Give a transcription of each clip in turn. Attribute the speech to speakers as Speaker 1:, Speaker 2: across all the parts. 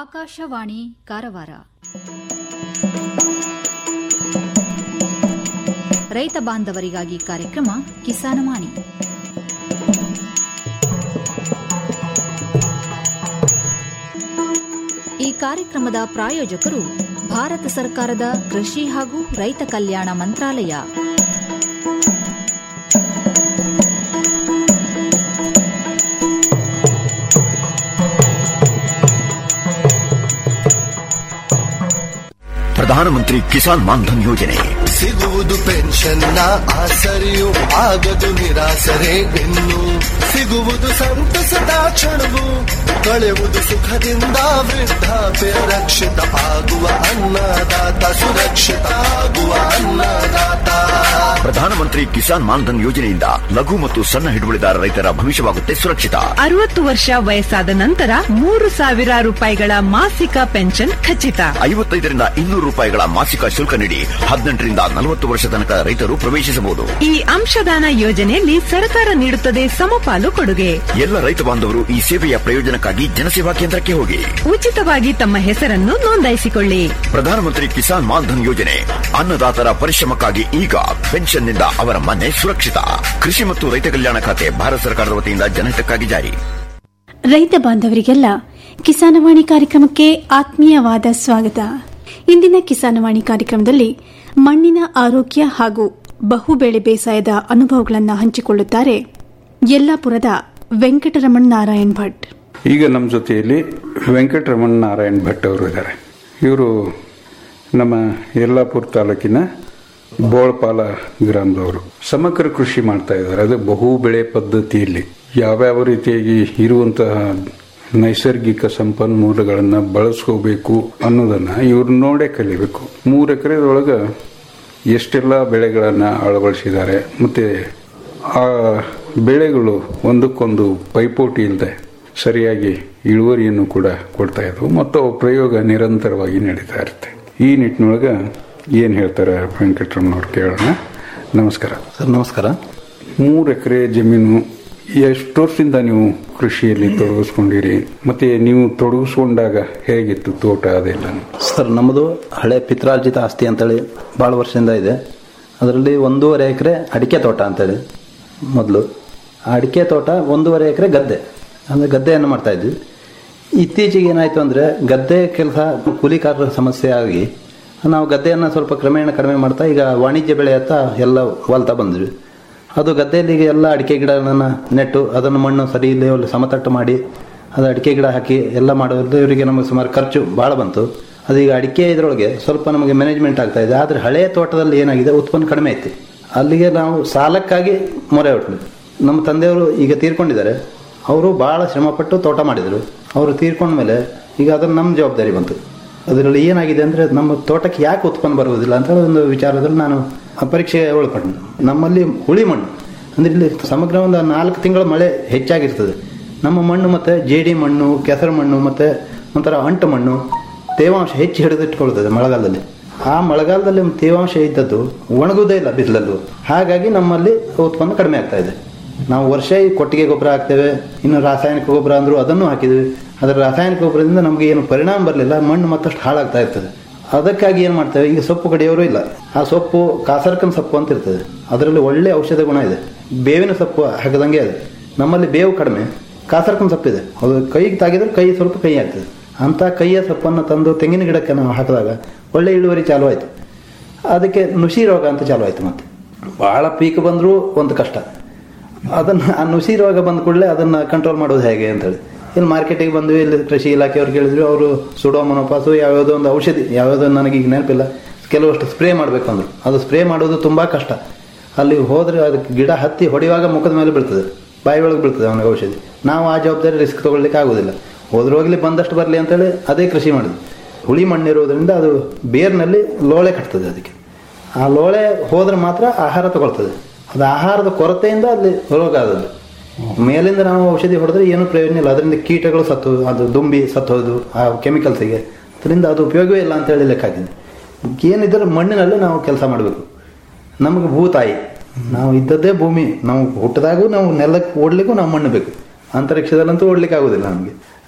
Speaker 1: ಆಕಾಶವಾಣಿ ಕಾರವಾರ ರೈತ ಬಾಂಧವರಿಗಾಗಿ ಕಾರ್ಯಕ್ರಮ ಕಿಸಾನವಾಣಿ ಈ ಕಾರ್ಯಕ್ರಮದ ಪ್ರಾಯೋಜಕರು ಭಾರತ ಸರ್ಕಾರದ ಕೃಷಿ ಹಾಗೂ ರೈತ ಕಲ್ಯಾಣ ಮಂತ್ರಾಲಯ
Speaker 2: ಪ್ರಧಾನಮಂತ್ರಿ ಕಿಸಾನ್ ಮಾನ್ಧನ್ ಯೋಜನೆ
Speaker 3: ಸಿಗುವುದು ಪೆನ್ಷನ್ನ ಆಸರೆಯು ಆಗದು ನಿರಾಸರೆ ಇನ್ನು ಸಿಗುವುದು ಸಂತಸದ ಕ್ಷಣವು ಕಳೆಯುವುದು ಸುಖದಿಂದ ವೃದ್ಧಾಪ್ಯ ರಕ್ಷಿತ ಆಗುವ ಅನ್ನದಾತ ಸುರಕ್ಷಿತ ಆಗುವ ಅನ್ನದಾತ
Speaker 2: ಪ್ರಧಾನಮಂತ್ರಿ ಕಿಸಾನ್ ಮಾನ್ಧನ್ ಯೋಜನೆಯಿಂದ ಲಘು ಮತ್ತು ಸಣ್ಣ ಹಿಡುವಳಿದಾರ ರೈತರ ಭವಿಷ್ಯವಾಗುತ್ತೆ ಸುರಕ್ಷಿತ
Speaker 4: ಅರವತ್ತು ವರ್ಷ ವಯಸ್ಸಾದ ನಂತರ ಮೂರು ಸಾವಿರ ರೂಪಾಯಿಗಳ ಮಾಸಿಕ ಪೆನ್ಷನ್ ಖಚಿತ
Speaker 2: ಐವತ್ತೈದರಿಂದ ಇನ್ನೂರು ರೂಪಾಯಿಗಳ ಮಾಸಿಕ ಶುಲ್ಕ ನೀಡಿ ಹದಿನೆಂಟರಿಂದ ನಲವತ್ತು ವರ್ಷ ತನಕ ರೈತರು ಪ್ರವೇಶಿಸಬಹುದು
Speaker 4: ಈ ಅಂಶದಾನ ಯೋಜನೆಯಲ್ಲಿ ಸರ್ಕಾರ ನೀಡುತ್ತದೆ ಸಮಪಾಲು ಕೊಡುಗೆ
Speaker 2: ಎಲ್ಲ ರೈತ ಬಾಂಧವರು ಈ ಸೇವೆಯ ಪ್ರಯೋಜನಕ್ಕಾಗಿ ಜನಸೇವಾ ಕೇಂದ್ರಕ್ಕೆ ಹೋಗಿ
Speaker 4: ಉಚಿತವಾಗಿ ತಮ್ಮ ಹೆಸರನ್ನು ನೋಂದಾಯಿಸಿಕೊಳ್ಳಿ
Speaker 2: ಪ್ರಧಾನಮಂತ್ರಿ ಕಿಸಾನ್ ಮಾನ್ಧನ್ ಯೋಜನೆ ಅನ್ನದಾತರ ಪರಿಶ್ರಮಕ್ಕಾಗಿ ಈಗ ಪೆನ್ಷನ್ನಿಂದ ಅವರ ಮನೆ ಸುರಕ್ಷಿತ ಕೃಷಿ ಮತ್ತು ರೈತ ಕಲ್ಯಾಣ ಖಾತೆ ಭಾರತ ಸರ್ಕಾರದ ವತಿಯಿಂದ ಜನಹಿತಕ್ಕಾಗಿ ಜಾರಿ
Speaker 5: ರೈತ ಬಾಂಧವರಿಗೆಲ್ಲ ಕಿಸಾನವಾಣಿ ಕಾರ್ಯಕ್ರಮಕ್ಕೆ ಆತ್ಮೀಯವಾದ ಸ್ವಾಗತ ಇಂದಿನ ಕಿಸಾನವಾಣಿ ಕಾರ್ಯಕ್ರಮದಲ್ಲಿ ಮಣ್ಣಿನ ಆರೋಗ್ಯ ಹಾಗೂ ಬಹುಬೆಳೆ ಬೇಸಾಯದ ಅನುಭವಗಳನ್ನು ಹಂಚಿಕೊಳ್ಳುತ್ತಾರೆ ಯಲ್ಲಾಪುರದ ವೆಂಕಟರಮಣ ನಾರಾಯಣ್ ಭಟ್
Speaker 6: ಈಗ ನಮ್ಮ ಜೊತೆಯಲ್ಲಿ ವೆಂಕಟರಮಣ ನಾರಾಯಣ್ ಭಟ್ ಅವರು ಇದ್ದಾರೆ ಇವರು ನಮ್ಮ ಯಲ್ಲಾಪುರ ತಾಲೂಕಿನ ಬೋಳಪಾಲ ಗ್ರಾಮದವರು ಸಮಗ್ರ ಕೃಷಿ ಮಾಡ್ತಾ ಇದ್ದಾರೆ ಅದು ಬಹು ಬೆಳೆ ಪದ್ಧತಿಯಲ್ಲಿ ಯಾವ್ಯಾವ ರೀತಿಯಾಗಿ ಇರುವಂತಹ ನೈಸರ್ಗಿಕ ಸಂಪನ್ಮೂಲಗಳನ್ನು ಬಳಸ್ಕೋಬೇಕು ಅನ್ನೋದನ್ನ ಇವ್ರು ನೋಡೇ ಕಲಿಬೇಕು ಮೂರು ಎಕರೆದೊಳಗ ಎಷ್ಟೆಲ್ಲ ಬೆಳೆಗಳನ್ನ ಅಳವಡಿಸಿದ್ದಾರೆ ಮತ್ತೆ ಆ ಬೆಳೆಗಳು ಒಂದಕ್ಕೊಂದು ಪೈಪೋಟಿ ಇಲ್ಲದೆ ಸರಿಯಾಗಿ ಇಳುವರಿಯನ್ನು ಕೂಡ ಕೊಡ್ತಾ ಇದ್ವು ಮತ್ತು ಅವು ಪ್ರಯೋಗ ನಿರಂತರವಾಗಿ ನಡೀತಾ ಇರುತ್ತೆ ಈ ನಿಟ್ಟಿನೊಳಗ ಏನು ಹೇಳ್ತಾರೆ ವೆಂಕಟರಮಣವ್ರು ಕೇಳೋಣ ನಮಸ್ಕಾರ
Speaker 7: ಸರ್ ನಮಸ್ಕಾರ
Speaker 6: ಮೂರು ಎಕರೆ ಜಮೀನು ಎಷ್ಟು ವರ್ಷದಿಂದ ನೀವು ಕೃಷಿಯಲ್ಲಿ ತೊಡಗಿಸ್ಕೊಂಡಿರಿ ಮತ್ತೆ ನೀವು ತೊಡಗಿಸ್ಕೊಂಡಾಗ ಹೇಗಿತ್ತು ತೋಟ ಅದೆಲ್ಲ
Speaker 7: ಸರ್ ನಮ್ಮದು ಹಳೆ ಪಿತ್ರಾರ್ಜಿತ ಆಸ್ತಿ ಅಂತೇಳಿ ಭಾಳ ವರ್ಷದಿಂದ ಇದೆ ಅದರಲ್ಲಿ ಒಂದೂವರೆ ಎಕರೆ ಅಡಿಕೆ ತೋಟ ಅಂತೇಳಿ ಮೊದಲು ಆ ಅಡಿಕೆ ತೋಟ ಒಂದೂವರೆ ಎಕರೆ ಗದ್ದೆ ಅಂದರೆ ಗದ್ದೆಯನ್ನು ಮಾಡ್ತಾ ಇದ್ವಿ ಇತ್ತೀಚೆಗೆ ಏನಾಯಿತು ಅಂದರೆ ಗದ್ದೆ ಕೆಲಸ ಕೂಲಿಕಾರರ ಸಮಸ್ಯೆ ಆಗಿ ನಾವು ಗದ್ದೆಯನ್ನು ಸ್ವಲ್ಪ ಕ್ರಮೇಣ ಕಡಿಮೆ ಮಾಡ್ತಾ ಈಗ ವಾಣಿಜ್ಯ ಬೆಳೆ ಅಂತ ಎಲ್ಲ ವಾಲ್ತಾ ಬಂದ್ವಿ ಅದು ಗದ್ದೆಯಲ್ಲಿ ಈಗ ಎಲ್ಲ ಅಡಿಕೆ ಗಿಡಗಳನ್ನು ನೆಟ್ಟು ಅದನ್ನು ಮಣ್ಣು ಸರಿ ಇಲ್ಲದೆ ಸಮತಟ್ಟು ಮಾಡಿ ಅದು ಅಡಿಕೆ ಗಿಡ ಹಾಕಿ ಎಲ್ಲ ಮಾಡೋದು ಇವರಿಗೆ ನಮಗೆ ಸುಮಾರು ಖರ್ಚು ಭಾಳ ಬಂತು ಅದೀಗ ಅಡಿಕೆ ಇದರೊಳಗೆ ಸ್ವಲ್ಪ ನಮಗೆ ಮ್ಯಾನೇಜ್ಮೆಂಟ್ ಆಗ್ತಾ ಇದೆ ಆದರೆ ಹಳೆಯ ತೋಟದಲ್ಲಿ ಏನಾಗಿದೆ ಉತ್ಪನ್ನ ಕಡಿಮೆ ಐತಿ ಅಲ್ಲಿಗೆ ನಾವು ಸಾಲಕ್ಕಾಗಿ ಮೊರೆ ಹೊಟ್ವಿ ನಮ್ಮ ತಂದೆಯವರು ಈಗ ತೀರ್ಕೊಂಡಿದ್ದಾರೆ ಅವರು ಭಾಳ ಶ್ರಮಪಟ್ಟು ತೋಟ ಮಾಡಿದರು ಅವರು ತೀರ್ಕೊಂಡ್ಮೇಲೆ ಈಗ ಅದನ್ನು ನಮ್ಮ ಜವಾಬ್ದಾರಿ ಬಂತು ಅದರಲ್ಲಿ ಏನಾಗಿದೆ ಅಂದರೆ ನಮ್ಮ ತೋಟಕ್ಕೆ ಯಾಕೆ ಉತ್ಪನ್ನ ಬರುವುದಿಲ್ಲ ಅಂತ ಹೇಳಿ ಒಂದು ವಿಚಾರದಲ್ಲಿ ನಾನು ಆ ಪರೀಕ್ಷೆಗೆ ಒಳಪಟ್ಟೆ ನಮ್ಮಲ್ಲಿ ಹುಳಿ ಮಣ್ಣು ಅಂದರೆ ಇಲ್ಲಿ ಸಮಗ್ರ ಒಂದು ನಾಲ್ಕು ತಿಂಗಳ ಮಳೆ ಹೆಚ್ಚಾಗಿರ್ತದೆ ನಮ್ಮ ಮಣ್ಣು ಮತ್ತು ಜೇಡಿ ಮಣ್ಣು ಕೆಸರು ಮಣ್ಣು ಮತ್ತು ಒಂಥರ ಅಂಟು ಮಣ್ಣು ತೇವಾಂಶ ಹೆಚ್ಚು ಹಿಡಿದಿಟ್ಕೊಳ್ತದೆ ಮಳೆಗಾಲದಲ್ಲಿ ಆ ಮಳೆಗಾಲದಲ್ಲಿ ತೇವಾಂಶ ಇದ್ದದ್ದು ಒಣಗುವುದೇ ಇಲ್ಲ ಬಿಸಿಲಲ್ಲೂ ಹಾಗಾಗಿ ನಮ್ಮಲ್ಲಿ ಉತ್ಪನ್ನ ಕಡಿಮೆ ಆಗ್ತಾ ಇದೆ ನಾವು ವರ್ಷ ಈ ಕೊಟ್ಟಿಗೆ ಗೊಬ್ಬರ ಹಾಕ್ತೇವೆ ಇನ್ನು ರಾಸಾಯನಿಕ ಗೊಬ್ಬರ ಅಂದರೂ ಅದನ್ನು ಹಾಕಿದ್ವಿ ಅದರ ರಾಸಾಯನಿಕ ಗೊಬ್ಬರದಿಂದ ನಮಗೆ ಏನು ಪರಿಣಾಮ ಬರಲಿಲ್ಲ ಮಣ್ಣು ಮತ್ತಷ್ಟು ಹಾಳಾಗ್ತಾ ಇರ್ತದೆ ಅದಕ್ಕಾಗಿ ಏನು ಮಾಡ್ತೇವೆ ಈಗ ಸೊಪ್ಪು ಕಡಿಯೋರು ಇಲ್ಲ ಆ ಸೊಪ್ಪು ಕಾಸರ್ಕನ್ ಸೊಪ್ಪು ಅಂತ ಇರ್ತದೆ ಅದರಲ್ಲಿ ಒಳ್ಳೆ ಔಷಧ ಗುಣ ಇದೆ ಬೇವಿನ ಸೊಪ್ಪು ಹಾಕದಂಗೆ ಇದೆ ನಮ್ಮಲ್ಲಿ ಬೇವು ಕಡಿಮೆ ಕಾಸರ್ಕನ್ ಸೊಪ್ಪಿದೆ ಅದು ಕೈಗೆ ತಾಗಿದ್ರೆ ಕೈ ಸ್ವಲ್ಪ ಕೈ ಆಗ್ತದೆ ಅಂಥ ಕೈಯ ಸೊಪ್ಪನ್ನು ತಂದು ತೆಂಗಿನ ಗಿಡಕ್ಕೆ ನಾವು ಹಾಕಿದಾಗ ಒಳ್ಳೆ ಇಳುವರಿ ಚಾಲು ಆಯಿತು ಅದಕ್ಕೆ ನುಸಿ ರೋಗ ಅಂತ ಚಾಲು ಆಯಿತು ಮತ್ತೆ ಭಾಳ ಪೀಕ್ ಬಂದರೂ ಒಂದು ಕಷ್ಟ ಅದನ್ನು ಆ ನುಸಿ ರೋಗ ಬಂದ ಕೂಡಲೇ ಅದನ್ನು ಕಂಟ್ರೋಲ್ ಮಾಡೋದು ಹೇಗೆ ಅಂತೇಳಿ ಇಲ್ಲಿ ಮಾರ್ಕೆಟಿಗೆ ಬಂದ್ವಿ ಇಲ್ಲಿ ಕೃಷಿ ಇಲಾಖೆಯವ್ರು ಕೇಳಿದ್ರು ಅವರು ಸುಡೋಮನೋಪಾಸು ಯಾವ್ಯಾವುದೋ ಒಂದು ಔಷಧಿ ಯಾವುದೋ ನನಗೆ ಈಗ ನೆನಪಿಲ್ಲ ಕೆಲವಷ್ಟು ಸ್ಪ್ರೇ ಮಾಡಬೇಕು ಅಂದರು ಅದು ಸ್ಪ್ರೇ ಮಾಡೋದು ತುಂಬ ಕಷ್ಟ ಅಲ್ಲಿ ಹೋದರೆ ಅದಕ್ಕೆ ಗಿಡ ಹತ್ತಿ ಹೊಡೆಯುವಾಗ ಮುಖದ ಮೇಲೆ ಬೀಳ್ತದೆ ಬಾಯಿ ಒಳಗೆ ಬೀಳ್ತದೆ ಅವನಿಗೆ ಔಷಧಿ ನಾವು ಆ ಜವಾಬ್ದಾರಿ ರಿಸ್ಕ್ ತೊಗೊಳ್ಲಿಕ್ಕೆ ಆಗೋದಿಲ್ಲ ಹೋದ್ರೆ ಹೋಗ್ಲಿ ಬಂದಷ್ಟು ಬರಲಿ ಅಂತೇಳಿ ಅದೇ ಕೃಷಿ ಮಾಡಿದ್ವಿ ಹುಳಿ ಮಣ್ಣಿರೋದ್ರಿಂದ ಅದು ಬೇರ್ನಲ್ಲಿ ಲೋಳೆ ಕಟ್ತದೆ ಅದಕ್ಕೆ ಆ ಲೋಳೆ ಹೋದ್ರೆ ಮಾತ್ರ ಆಹಾರ ತಗೊಳ್ತದೆ ಅದು ಆಹಾರದ ಕೊರತೆಯಿಂದ ಅಲ್ಲಿ ರೋಗ ಆದದ್ದು ಮೇಲಿಂದ ನಾವು ಔಷಧಿ ಹೊಡೆದ್ರೆ ಏನು ಪ್ರಯೋಜನ ಇಲ್ಲ ಅದರಿಂದ ಕೀಟಗಳು ಸತ್ತು ಅದು ದುಂಬಿ ಸತ್ತೋದು ಆ ಕೆಮಿಕಲ್ಸಿಗೆ ಅದರಿಂದ ಅದು ಉಪಯೋಗವೇ ಇಲ್ಲ ಅಂತ ಹೇಳಿ ಲೆಕ್ಕ ಹಾಕಿದೆ ಏನಿದ್ದರೆ ಮಣ್ಣಿನಲ್ಲಿ ನಾವು ಕೆಲಸ ಮಾಡಬೇಕು ನಮಗೆ ಭೂತಾಯಿ ನಾವು ಇದ್ದದ್ದೇ ಭೂಮಿ ನಾವು ಹುಟ್ಟಿದಾಗೂ ನಾವು ನೆಲಕ್ಕೆ ಓಡ್ಲಿಕ್ಕೂ ನಾವು ಮಣ್ಣು ಬೇಕು ಅಂತರಿಕ್ಷದಲ್ಲಂತೂ ಓಡ್ಲಿಕ್ಕೆ ಆಗೋದಿಲ್ಲ ನಮಗೆ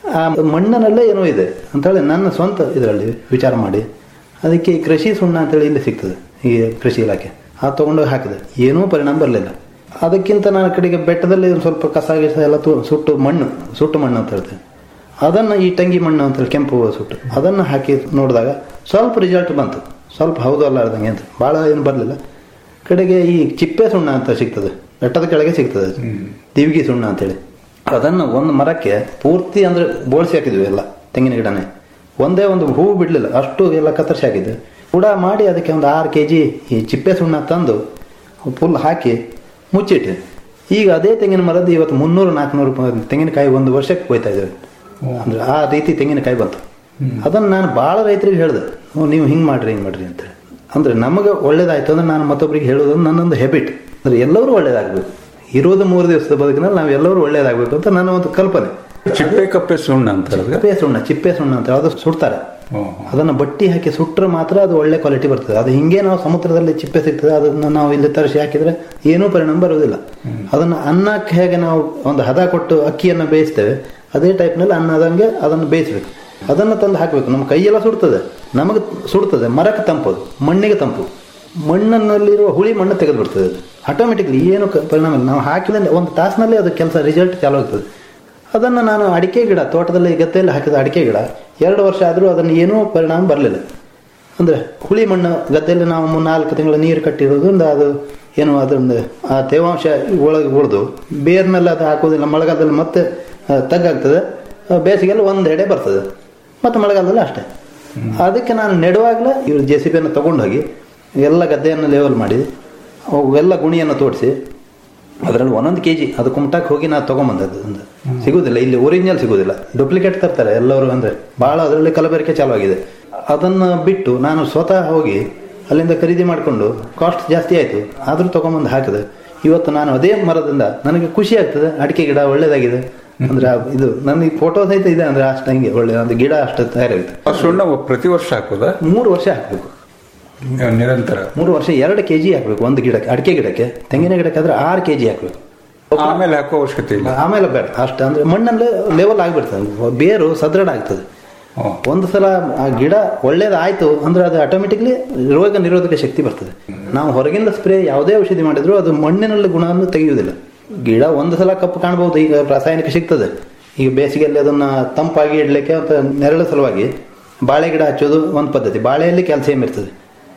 Speaker 7: ಆ ಮಣ್ಣಿನಲ್ಲೇ ಏನೋ ಇದೆ ಅಂತೇಳಿ ನನ್ನ ಸ್ವಂತ ಇದರಲ್ಲಿ ವಿಚಾರ ಮಾಡಿ ಅದಕ್ಕೆ ಈ ಕೃಷಿ ಸುಣ್ಣ ಅಂತೇಳಿ ಇಲ್ಲಿ ಸಿಗ್ತದೆ ಈ ಕೃಷಿ ಇಲಾಖೆ ಅದು ತೊಗೊಂಡೋಗಿ ಹಾಕಿದೆ ಏನೂ ಪರಿಣಾಮ ಬರಲಿಲ್ಲ ಅದಕ್ಕಿಂತ ನಾನು ಕಡೆಗೆ ಬೆಟ್ಟದಲ್ಲಿ ಒಂದು ಸ್ವಲ್ಪ ಕಸ ಗಿಸ ಎಲ್ಲ ತು ಸುಟ್ಟು ಮಣ್ಣು ಸುಟ್ಟು ಮಣ್ಣು ಅಂತ ಹೇಳ್ತೇವೆ ಅದನ್ನು ಈ ಟಂಗಿ ಮಣ್ಣು ಅಂತೇಳಿ ಕೆಂಪು ಸುಟ್ಟು ಅದನ್ನು ಹಾಕಿ ನೋಡಿದಾಗ ಸ್ವಲ್ಪ ರಿಸಲ್ಟ್ ಬಂತು ಸ್ವಲ್ಪ ಹೌದು ಅಲ್ಲ ಅರ್ದಂಗೆ ಅಂತ ಭಾಳ ಏನು ಬರಲಿಲ್ಲ ಕಡೆಗೆ ಈ ಚಿಪ್ಪೆ ಸುಣ್ಣ ಅಂತ ಸಿಗ್ತದೆ ಬೆಟ್ಟದ ಕೆಳಗೆ ಸಿಗ್ತದೆ ಅದು. ದಿವಿಗಿ ಸುಣ್ಣ ಅಂತೇಳಿ ಅದನ್ನು ಒಂದು ಮರಕ್ಕೆ ಪೂರ್ತಿ ಅಂದ್ರೆ ಬೋಳ್ಸಿ ಹಾಕಿದ್ವಿ ಎಲ್ಲ ತೆಂಗಿನ ಗಿಡನೇ ಒಂದೇ ಒಂದು ಹೂವು ಬಿಡಲಿಲ್ಲ ಅಷ್ಟು ಎಲ್ಲ ಕತ್ತರಿಸಿ ಹಾಕಿದ್ವಿ ಕೂಡ ಮಾಡಿ ಅದಕ್ಕೆ ಒಂದು ಆರು ಕೆ ಜಿ ಈ ಚಿಪ್ಪೆ ಸುಣ್ಣ ತಂದು ಫುಲ್ ಹಾಕಿ ಮುಚ್ಚಿಟ್ಟೆ ಈಗ ಅದೇ ತೆಂಗಿನ ಮರದ್ದು ಇವತ್ತು ಮುನ್ನೂರು ನಾಲ್ಕುನೂರು ತೆಂಗಿನಕಾಯಿ ಒಂದು ವರ್ಷಕ್ಕೆ ಹೋಯ್ತಾ ಇದ್ದೇವೆ ಅಂದ್ರೆ ಆ ರೀತಿ ತೆಂಗಿನಕಾಯಿ ಬಂತು ಅದನ್ನು ನಾನು ಭಾಳ ರೈತರಿಗೆ ಹೇಳಿದೆ "ಓ, ನೀವು ಹಿಂಗೆ ಮಾಡ್ರಿ ಹಿಂಗೆ ಮಾಡ್ರಿ ಅಂತೇಳಿ ಅಂದ್ರೆ ನಮಗೆ ಒಳ್ಳೇದಾಯ್ತು ಅಂದ್ರೆ ನಾನು ಮತ್ತೊಬ್ಬರಿಗೆ ಹೇಳೋದು ನನ್ನೊಂದು ಹೆಬಿಟ್ ಅಂದ್ರೆ ಎಲ್ಲರೂ ಒಳ್ಳೇದಾಗಬೇಕು ಇರೋದು ಮೂರು ದಿವಸದ ಬದುಕಿನಲ್ಲಿ ನಾವು ಎಲ್ಲರೂ ಒಳ್ಳೇದಾಗಬೇಕು ಅಂತ ನನ್ನ ಒಂದು ಕಲ್ಪನೆ
Speaker 6: ಚಿಪ್ಪೆ ಕಪ್ಪೆ ಸುಣ್ಣ ಅಂತ ಹೇಳಿದ್ರೆ
Speaker 7: ಚಿಪ್ಪೆ ಸುಣ್ಣ ಚಿಪ್ಪೆ ಸುಣ್ಣ ಅಂತ ಅದು ಸುಡ್ತಾರೆ ಅದನ್ನು ಬಟ್ಟಿ ಹಾಕಿ ಸುಟ್ಟರೆ ಮಾತ್ರ ಅದು ಒಳ್ಳೆ ಕ್ವಾಲಿಟಿ ಬರ್ತದೆ ಅದು ಹಿಂಗೆ ನಾವು ಸಮುದ್ರದಲ್ಲಿ ಚಿಪ್ಪೆ ಸಿಗ್ತದೆ ಅದನ್ನು ನಾವು ಇಲ್ಲಿ ತರಿಸಿ ಹಾಕಿದ್ರೆ ಏನೂ ಪರಿಣಾಮ ಬರೋದಿಲ್ಲ ಅದನ್ನು ಅನ್ನಕ್ಕೆ ಹೇಗೆ ನಾವು ಒಂದು ಹದ ಕೊಟ್ಟು ಅಕ್ಕಿಯನ್ನು ಬೇಯಿಸ್ತೇವೆ ಅದೇ ಟೈಪ್ನಲ್ಲಿ ಅನ್ನ ಆದಂಗೆ ಅದನ್ನು ಬೇಯಿಸ್ಬೇಕು ಅದನ್ನು ತಂದು ಹಾಕಬೇಕು ನಮ್ಮ ಕೈಯೆಲ್ಲ ಸುಡ್ತದೆ ನಮಗೆ ಸುಡ್ತದೆ ಮರಕ್ಕೆ ತಂಪದು ಮಣ್ಣಿಗೆ ತಂಪು ಮಣ್ಣಲ್ಲಿರುವ ಹುಳಿ ಮಣ್ಣು ತೆಗೆದು ಬಿಡ್ತದೆ ಅದು ಆಟೋಮೆಟಿಕ್ಲಿ ಏನು ಕ- ಪರಿಣಾಮ ಇಲ್ಲ ನಾವು ಹಾಕಿದ ಒಂದು ತಾಸಿನಲ್ಲಿ ಅದು ಕೆಲಸ ರಿಸಲ್ಟ್ ಚಾಲು ಆಗ್ತದೆ ಅದನ್ನು ನಾನು ಅಡಿಕೆ ಗಿಡ ತೋಟದಲ್ಲಿ ಗದ್ದೆಯಲ್ಲಿ ಹಾಕಿದ ಅಡಿಕೆ ಗಿಡ ಎರಡು ವರ್ಷ ಆದರೂ ಅದನ್ನು ಏನೂ ಪರಿಣಾಮ ಬರಲಿಲ್ಲ ಅಂದರೆ ಹುಳಿ ಮಣ್ಣು ಗದ್ದೆಯಲ್ಲಿ ನಾವು ಮೂರು ನಾಲ್ಕು ತಿಂಗಳ ನೀರು ಕಟ್ಟಿರೋದ್ರಿಂದ ಅದು ಏನು ಅದರಿಂದ ಆ ತೇವಾಂಶ ಒಳಗೆ ಉಳಿದು ಬೇರ್ನಲ್ಲಿ ಅದು ಹಾಕೋದಿಲ್ಲ ಮಳೆಗಾಲದಲ್ಲಿ ಮತ್ತೆ ಆ, ತಗ್ಗಾಗ್ತದೆ ಆ, ಬೇಸಿಗೆಯಲ್ಲಿ ಒಂದು ಎಡೆ ಬರ್ತದೆ ಮತ್ತು ಮಳೆಗಾಲದಲ್ಲಿ ಅಷ್ಟೇ ಅದಕ್ಕೆ ನಾನು ನೆಡುವಾಗಲೇ ಇವರು ಜೆ ಸಿ ಬಿಯನ್ನು ತೊಗೊಂಡೋಗಿ ಎಲ್ಲ ಗದ್ದೆಯನ್ನು ಲೆವೆಲ್ ಮಾಡಿ ಅವೆಲ್ಲ ಗುಣಿಯನ್ನು ತೋಡಿಸಿ ಅದರಲ್ಲಿ ಒಂದೊಂದು ಕೆ ಜಿ ಅದು ಕುಮಟಾಕ್ ಹೋಗಿ ನಾನು ತೊಗೊಂಬಂದದ್ದು ಒಂದು ಸಿಗುದಿಲ್ಲ ಇಲ್ಲಿ ಒರಿಜಿನಲ್ ಸಿಗುದಿಲ್ಲ ಡೂಪ್ಲಿಕೇಟ್ ತರ್ತಾರೆ ಎಲ್ಲರೂ ಅಂದರೆ ಭಾಳ ಅದರಲ್ಲಿ ಕಲಬೆರಕೆ ಚಾಲು ಆಗಿದೆ ಅದನ್ನು ಬಿಟ್ಟು ನಾನು ಸ್ವತಃ ಹೋಗಿ ಅಲ್ಲಿಂದ ಖರೀದಿ ಮಾಡಿಕೊಂಡು ಕಾಸ್ಟ್ ಜಾಸ್ತಿ ಆಯಿತು ಆದರೂ ತೊಗೊಂಬಂದು ಹಾಕಿದೆ ಇವತ್ತು ನಾನು ಅದೇ ಮರದಿಂದ ನನಗೆ ಖುಷಿ ಆಗ್ತದೆ ಅಡಿಕೆ ಗಿಡ ಒಳ್ಳೇದಾಗಿದೆ ಅಂದ್ರೆ ಆ ಇದು ನನಗೆ ಫೋಟೋ ಸಹಿತ ಇದೆ ಅಂದ್ರೆ ಅಷ್ಟು ಹಂಗೆ ಒಳ್ಳೆ ಒಂದು ಗಿಡ ಅಷ್ಟು ತಯಾರಾಗುತ್ತೆ
Speaker 6: ಆ ಸುಣ್ಣ ಪ್ರತಿ ವರ್ಷ ಹಾಕೋದಾ
Speaker 7: ಮೂರು ವರ್ಷ ಹಾಕಬೇಕು
Speaker 6: ನಿರಂತರ
Speaker 7: ಮೂರು ವರ್ಷ ಎರಡು ಕೆ ಜಿ ಹಾಕಬೇಕು ಒಂದು ಗಿಡಕ್ಕೆ ಅಡಿಕೆ ಗಿಡಕ್ಕೆ ತೆಂಗಿನ ಗಿಡಕ್ಕೆ ಆದ್ರೆ ಆರು ಕೆ ಜಿ ಹಾಕಬೇಕು
Speaker 6: ಆಮೇಲೆ ಹಾಕೋ ಅವಶ್ಯಕತೆ ಇಲ್ಲ
Speaker 7: ಆಮೇಲೆ ಬೇಡ ಅಷ್ಟು ಅಂದ್ರೆ ಮಣ್ಣಲ್ಲಿ ಲೆವೆಲ್ ಆಗಿಬಿಡ್ತದೆ ಬೇರು ಸದೃಢ ಆಗ್ತದೆ
Speaker 6: ಹ್ಮ್.
Speaker 7: ಒಂದು ಸಲ ಆ ಗಿಡ ಒಳ್ಳೇದಾಯ್ತು ಅಂದ್ರೆ ಅದು ಆಟೋಮೆಟಿಕ್ಲಿ ರೋಗ ನಿರೋಧಕ ಶಕ್ತಿ ಬರ್ತದೆ ನಾವು ಹೊರಗಿಂದ ಸ್ಪ್ರೇ ಯಾವುದೇ ಔಷಧಿ ಮಾಡಿದ್ರು ಅದು ಮಣ್ಣಿನಲ್ಲಿ ಗುಣವನ್ನು ತೆಗೆಯುವುದಿಲ್ಲ ಗಿಡ ಒಂದು ಸಲ ಕಪ್ಪು ಕಾಣಬಹುದು ಈಗ ರಾಸಾಯನಿಕ ಸಿಗ್ತದೆ ಈಗ ಬೇಸಿಗೆಯಲ್ಲಿ ಅದನ್ನ ತಂಪಾಗಿ ಇಡ್ಲಿಕ್ಕೆ ಅಂತ ನೆರಳು ಸಲುವಾಗಿ ಬಾಳೆ ಗಿಡ ಹಚ್ಚೋದು ಒಂದು ಪದ್ಧತಿ ಬಾಳೆಯಲ್ಲಿ ಕ್ಯಾಲ್ಸಿಯಂ ಇರ್ತದೆ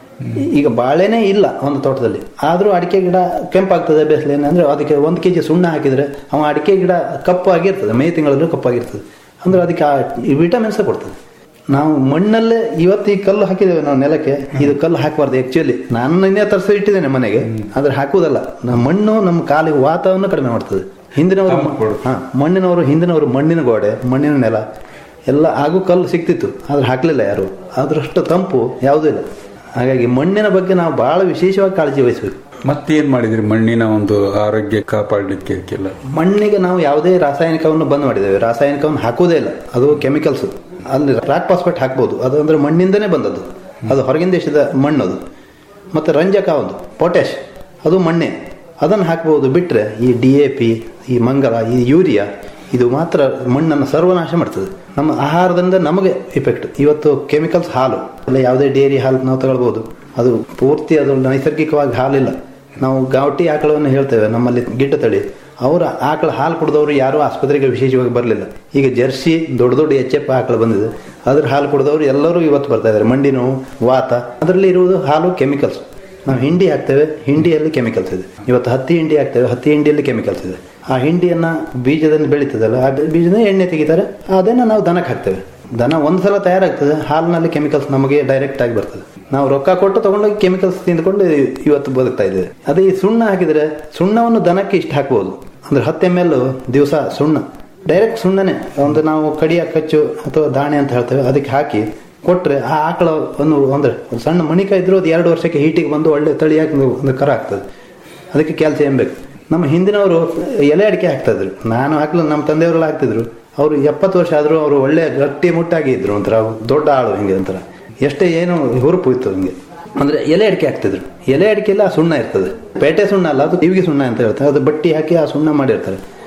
Speaker 7: ಈಗ ಬಾಳೆನೇ ಇಲ್ಲ ಒಂದು ತೋಟದಲ್ಲಿ ಆದರೂ ಅಡಿಕೆ ಗಿಡ ಕೆಂಪಾಗ್ತದೆ ಬೇಸಲಿ ಅಂದ್ರೆ ಅದಕ್ಕೆ ಒಂದು ಕೆ ಜಿ ಸುಣ್ಣ ಹಾಕಿದ್ರೆ ಅವ ಅಡಿಕೆ ಗಿಡ ಕಪ್ಪಾಗಿರ್ತದೆ ಮೇ ತಿಂಗಳಲ್ಲೂ ಕಪ್ಪಾಗಿರ್ತದೆ ಅಂದ್ರೆ ಅದಕ್ಕೆ ಆ ವಿಟಮಿನ್ಸ್ ಕೊಡ್ತದೆ ನಾವು ಮಣ್ಣಲ್ಲೇ ಇವತ್ತು ಈ ಕಲ್ಲು ಹಾಕಿದ್ದೇವೆ ನಾವು ನೆಲಕ್ಕೆ ಇದು ಕಲ್ಲು ಹಾಕಬಾರ್ದು ಆಕ್ಚುಲಿ ನಾನು ನಿನ್ನೆ ತರಿಸಿ ಇಟ್ಟಿದ್ದೇನೆ ಮನೆಗೆ ಆದ್ರೆ ಹಾಕುವುದಲ್ಲ ನಮ್ಮ ಮಣ್ಣು ನಮ್ಮ ಕಾಲಿಗೆ ವಾತವನ್ನು ಕಡಿಮೆ ಮಾಡ್ತದೆ ಹಿಂದಿನವರು ಹಾ ಮಣ್ಣಿನವರು ಹಿಂದಿನವರು ಮಣ್ಣಿನ ಗೋಡೆ ಮಣ್ಣಿನ ನೆಲ ಎಲ್ಲ ಹಾಗೂ ಕಲ್ಲು ಸಿಕ್ತಿತ್ತು ಆದ್ರೆ ಹಾಕ್ಲಿಲ್ಲ ಯಾರು ಅದರಷ್ಟು ತಂಪು ಯಾವುದೂ ಇಲ್ಲ ಹಾಗಾಗಿ ಮಣ್ಣಿನ ಬಗ್ಗೆ ನಾವು ಬಹಳ ವಿಶೇಷವಾಗಿ ಕಾಳಜಿ ವಹಿಸಬೇಕು
Speaker 6: ಮತ್ತೇನ್ ಮಾಡಿದ್ರಿ ಮಣ್ಣಿನ ಒಂದು ಆರೋಗ್ಯ ಕಾಪಾಡಲಿಕ್ಕೆ ಅದಕ್ಕೆಲ್ಲ
Speaker 7: ಮಣ್ಣಿಗೆ ನಾವು ಯಾವುದೇ ರಾಸಾಯನಿಕವನ್ನು ಬಂದ್ ಮಾಡಿದ್ದೇವೆ ರಾಸಾಯನಿಕವನ್ನು ಹಾಕುವುದೇ ಇಲ್ಲ ಅದು ಕೆಮಿಕಲ್ಸ್ ಅಲ್ಲಿ ರಾಕ್ ಫಾಸ್ಫೇಟ್ ಹಾಕ್ಬೋದು ಅದು ಅಂದ್ರೆ ಮಣ್ಣಿಂದನೇ ಬಂದದ್ದು ಅದು ಹೊರಗಿನ ದೇಶದ ಮಣ್ಣು ಅದು ಮತ್ತೆ ರಂಜಕ ಒಂದು ಪೊಟ್ಯಾಶ್ ಅದು ಮಣ್ಣೆ ಅದನ್ನು ಹಾಕ್ಬೋದು ಬಿಟ್ಟರೆ ಈ ಡಿ ಎ ಪಿ ಈ ಮಂಗಲ ಈ ಯೂರಿಯಾ ಇದು ಮಾತ್ರ ಮಣ್ಣನ್ನು ಸರ್ವನಾಶ ಮಾಡ್ತದೆ ನಮ್ಮ ಆಹಾರದಿಂದ ನಮಗೆ ಇಫೆಕ್ಟ್ ಇವತ್ತು ಕೆಮಿಕಲ್ಸ್ ಹಾಲು ಅಲ್ಲ ಯಾವುದೇ ಡೇರಿ ಹಾಲು ನಾವು ತಗೊಳ್ಬೋದು ಅದು ಪೂರ್ತಿ ಅದು ನೈಸರ್ಗಿಕವಾಗಿ ಹಾಲಿಲ್ಲ ನಾವು ಗಾವಟಿ ಆಕಳವನ್ನು ಹೇಳ್ತೇವೆ ನಮ್ಮಲ್ಲಿ ಗಿಡ್ಡ ತಳಿ ಅವರ ಆಕಳ ಹಾಲು ಕುಡಿದವರು ಯಾರೂ ಆಸ್ಪತ್ರೆಗೆ ವಿಶೇಷವಾಗಿ ಬರಲಿಲ್ಲ ಈಗ ಜರ್ಸಿ ದೊಡ್ಡ ದೊಡ್ಡ ಎಚ್ ಎಫ್ ಆಕಳ ಬಂದಿದೆ ಅದ್ರ ಹಾಲು ಕುಡಿದವರು ಎಲ್ಲರೂ ಇವತ್ತು ಬರ್ತಾ ಇದ್ದಾರೆ ಮಂಡಿ ನೋವು ವಾತ ಅದರಲ್ಲಿ ಇರುವುದು ಹಾಲು ಕೆಮಿಕಲ್ಸ್ ನಾವು ಹಿಂಡಿ ಹಾಕ್ತೇವೆ ಹಿಂಡಿಯಲ್ಲಿ ಕೆಮಿಕಲ್ಸ್ ಇದೆ ಇವತ್ತು ಹತ್ತಿ ಹಿಂಡಿ ಹಾಕ್ತೇವೆ ಹತ್ತಿ ಹಿಂಡಿಯಲ್ಲಿ ಕೆಮಿಕಲ್ಸ್ ಇದೆ ಆ ಹಿಂಡಿಯನ್ನ ಬೀಜದಲ್ಲಿ ಬೆಳೀತದಲ್ಲ ಆ ಬೀಜದ ಎಣ್ಣೆ ತೆಗಿತಾರೆ ಅದನ್ನ ನಾವು ದನಕ್ಕೆ ಹಾಕ್ತೇವೆ ದನ ಒಂದ್ಸಲ ತಯಾರಾಗ್ತದೆ ಹಾಲಿನಲ್ಲಿ ಕೆಮಿಕಲ್ಸ್ ನಮಗೆ ಡೈರೆಕ್ಟ್ ಆಗಿ ಬರ್ತದೆ ನಾವು ರೊಕ್ಕ ಕೊಟ್ಟು ತಗೊಂಡೋಗಿ ಕೆಮಿಕಲ್ಸ್ ತಿಂದ್ಕೊಂಡು ಇವತ್ತು ಬದುಕ್ತಾ ಇದ್ದೇವೆ ಅದೇ ಈ ಸುಣ್ಣ ಹಾಕಿದ್ರೆ ಸುಣ್ಣವನ್ನು ದನಕ್ಕೆ ಇಷ್ಟು ಹಾಕ್ಬೋದು ಅಂದ್ರೆ ಹತ್ತು ಎಮ್ ಎಲ್ ದಿವಸ ಸುಣ್ಣ ಡೈರೆಕ್ಟ್ ಸುಣ್ಣನೆ ಒಂದು ನಾವು ಕಡಿಯ ಕಚ್ಚು ಅಥವಾ ದಾಣೆ ಅಂತ ಹೇಳ್ತೇವೆ ಅದಕ್ಕೆ ಹಾಕಿ ಕೊಟ್ರೆ ಆ ಆಕಳ ಒಂದು ಅಂದ್ರೆ ಒಂದು ಸಣ್ಣ ಮಣಿಕ ಇದ್ರೂ ಅದು ಎರಡು ವರ್ಷಕ್ಕೆ ಹೀಟಿಗೆ ಬಂದು ಒಳ್ಳೆ ತಳಿಯಾಗಿ ಒಂದು ಕರ ಆಗ್ತದೆ ಅದಕ್ಕೆ ಕ್ಯಾಲ್ಸಿಯಂ ಬೇಕು ನಮ್ಮ ಹಿಂದಿನವರು ಎಲೆ ಅಡಿಕೆ ಹಾಕ್ತಾ ಇದ್ರು ನಾನು ಹಾಕ್ಲಿಲ್ಲ ನಮ್ಮ ತಂದೆಯವರೆಲ್ಲ ಹಾಕ್ತಿದ್ರು ಅವರು ಎಪ್ಪತ್ತು ವರ್ಷ ಆದರೂ ಅವರು ಒಳ್ಳೆ ಗಟ್ಟಿ ಮುಟ್ಟಾಗಿ ಇದ್ರು ಒಂಥರ ದೊಡ್ಡ ಆಳು ಹಿಂಗೆ ಒಂಥರ ಎಷ್ಟೇ ಏನು ಹುರುಪು ಇತ್ತು ಹಿಂಗೆ ಅಂದ್ರೆ ಎಲೆ ಅಡಿಕೆ ಹಾಕ್ತಿದ್ರು ಎಲೆ ಅಡಿಕೆಲ್ಲ ಆ ಸುಣ್ಣ ಇರ್ತದೆ ಪೇಟೆ ಸುಣ್ಣ ಅಲ್ಲ ಅದು ಕಿವಿಗೆ ಸುಣ್ಣ ಅಂತ ಹೇಳ್ತಾರೆ ಅದು ಬಟ್ಟಿ ಹಾಕಿ ಆ ಸುಣ್ಣ ಮಾಡಿರ್ತಾರೆ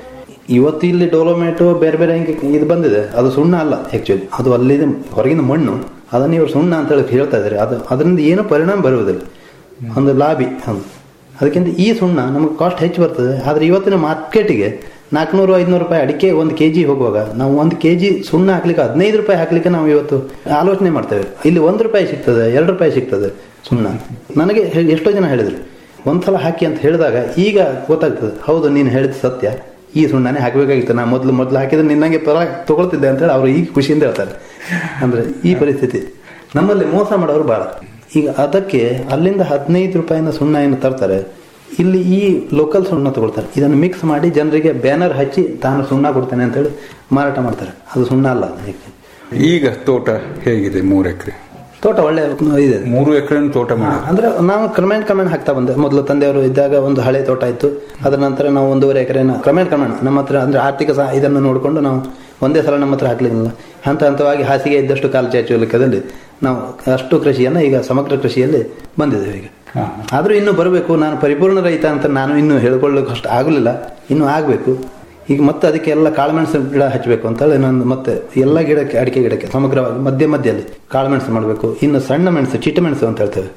Speaker 7: ಇವತ್ತು ಇಲ್ಲಿ ಡೋಲೋಮೇಟು ಬೇರೆ ಬೇರೆ ಹಿಂಗೆ ಇದು ಬಂದಿದೆ ಅದು ಸುಣ್ಣ ಅಲ್ಲ ಆಕ್ಚುಲಿ ಅದು ಅಲ್ಲಿದೆ ಹೊರಗಿನ ಮಣ್ಣು ಅದನ್ನ ಇವರು ಸುಣ್ಣ ಅಂತ ಹೇಳಿ ಹೇಳ್ತಾ ಇದ್ದಾರೆ ಅದು ಅದರಿಂದ ಏನು ಪರಿಣಾಮ ಬರುವುದಿಲ್ಲ ಒಂದು ಲಾಭಿ ಒಂದು ಅದಕ್ಕಿಂತ ಈ ಸುಣ್ಣ ನಮಗೆ ಕಾಸ್ಟ್ ಹೆಚ್ಚು ಬರ್ತದೆ ಆದರೆ ಇವತ್ತಿನ ಮಾರ್ಕೆಟಿಗೆ ನಾಲ್ಕುನೂರು ಐದುನೂರು ರೂಪಾಯಿ ಅಡಿಕೆ ಒಂದು ಕೆ ಜಿ ಹೋಗುವಾಗ ನಾವು ಒಂದು ಕೆ ಜಿ ಸುಣ್ಣ ಹಾಕ್ಲಿಕ್ಕೆ ಹದಿನೈದು ರೂಪಾಯಿ ಹಾಕ್ಲಿಕ್ಕೆ ನಾವು ಇವತ್ತು ಆಲೋಚನೆ ಮಾಡ್ತೇವೆ ಇಲ್ಲಿ ಒಂದು ರೂಪಾಯಿ ಸಿಗ್ತದೆ ಎರಡು ರೂಪಾಯಿ ಸಿಗ್ತದೆ ಸುಣ್ಣ ನನಗೆ ಹೇ- ಎಷ್ಟೋ ಜನ ಹೇಳಿದ್ರು ಒಂದ್ಸಲ ಹಾಕಿ ಅಂತ ಹೇಳಿದಾಗ ಈಗ ಗೊತ್ತಾಗ್ತದೆ ಹೌದು ನೀನು ಹೇಳಿದ ಸತ್ಯ ಈ ಸುಣ್ಣನೇ ಹಾಕಬೇಕಾಗಿತ್ತು ನಾ ಮೊದಲು ಮೊದಲು ಹಾಕಿದ್ರೆ ನಿನ್ನಂಗೆ ತರ ತಗೊಳ್ತಿದ್ದೆ ಅಂತೇಳಿ ಅವರು ಈಗ ಖುಷಿಯಿಂದ ಹೇಳ್ತಾರೆ ಅಂದ್ರೆ ಈ ಪರಿಸ್ಥಿತಿ ನಮ್ಮಲ್ಲಿ ಮೋಸ ಮಾಡೋರು ಬಹಳ ಈಗ ಅದಕ್ಕೆ ಅಲ್ಲಿಂದ ಹದಿನೈದು ರೂಪಾಯಿನ ಸುಣ್ಣ ಏನು ತರ್ತಾರೆ ಇಲ್ಲಿ ಈ ಲೋಕಲ್ ಸುಣ್ಣ ತಗೊಳ್ತಾರೆ ಇದನ್ನು ಮಿಕ್ಸ್ ಮಾಡಿ ಜನರಿಗೆ ಬ್ಯಾನರ್ ಹಚ್ಚಿ ತಾನು ಸುಣ್ಣ ಕೊಡ್ತೇನೆ ಅಂತೇಳಿ ಮಾರಾಟ ಮಾಡ್ತಾರೆ ಅದು ಸುಣ್ಣ ಅಲ್ಲ ಅದಕ್ಕೆ
Speaker 6: ಈಗ ತೋಟ ಹೇಗಿದೆ ಮೂರು ಎಕರೆ
Speaker 7: ತೋಟ ಒಳ್ಳೆ ಇದೆ
Speaker 6: ಮೂರು ಎಕರೆ ತೋಟ ಮಾಡಿ
Speaker 7: ಅಂದ್ರೆ ನಾವು ಕ್ರಮೇಣ ಕ್ರಮೇಣ ಹಾಕ್ತಾ ಬಂದೆ ಮೊದಲು ತಂದೆಯವರು ಇದ್ದಾಗ ಒಂದು ಹಳೆ ತೋಟ ಇತ್ತು ಅದರ ನಂತರ ನಾವು ಒಂದೂವರೆ ಎಕರೆನ ಕ್ರಮೇಣ ಕ್ರಮೇಣ ನಮ್ಮ ಹತ್ರ ಅಂದ್ರೆ ಆರ್ಥಿಕ ಸಹ ಇದನ್ನು ನೋಡಿಕೊಂಡು ನಾವು ಒಂದೇ ಸಲ ನಮ್ಮ ಹತ್ರ ಹಾಕ್ಲಿಲ್ಲ ಹಂತ ಹಂತವಾಗಿ ಹಾಸಿಗೆ ಇದ್ದಷ್ಟು ಕಾಲು ಚಾಚುವ ಲೆಕ್ಕದಲ್ಲಿ ನಾವು ಅಷ್ಟು ಕೃಷಿಯನ್ನು ಈಗ ಸಮಗ್ರ ಕೃಷಿಯಲ್ಲಿ ಬಂದಿದ್ದೇವೆ ಈಗ ಆದ್ರೂ ಇನ್ನು ಬರಬೇಕು ನಾನು ಪರಿಪೂರ್ಣ ರೈತ ಅಂತ ನಾನು ಇನ್ನು ಹೇಳ್ಕೊಳ್ಳೋಕೆ ಅಷ್ಟು ಆಗಲಿಲ್ಲ ಇನ್ನು ಆಗಬೇಕು ಈಗ ಮತ್ತೆ ಅದಕ್ಕೆ ಎಲ್ಲ ಕಾಳುಮೆಣಸು ಗಿಡ ಹಚ್ಚಬೇಕು ಅಂತೇಳಿ ನಾನು ಮತ್ತೆ ಎಲ್ಲ ಗಿಡಕ್ಕೆ ಅಡಿಕೆ ಗಿಡಕ್ಕೆ ಸಮಗ್ರವಾಗಿ ಮಧ್ಯ ಮಧ್ಯದಲ್ಲಿ ಕಾಳುಮೆಣಸು ಮಾಡಬೇಕು ಇನ್ನು ಸಣ್ಣ ಮೆಣಸು ಚಿಟ್ಟ ಮೆಣಸು ಅಂತ ಹೇಳ್ತೇವೆ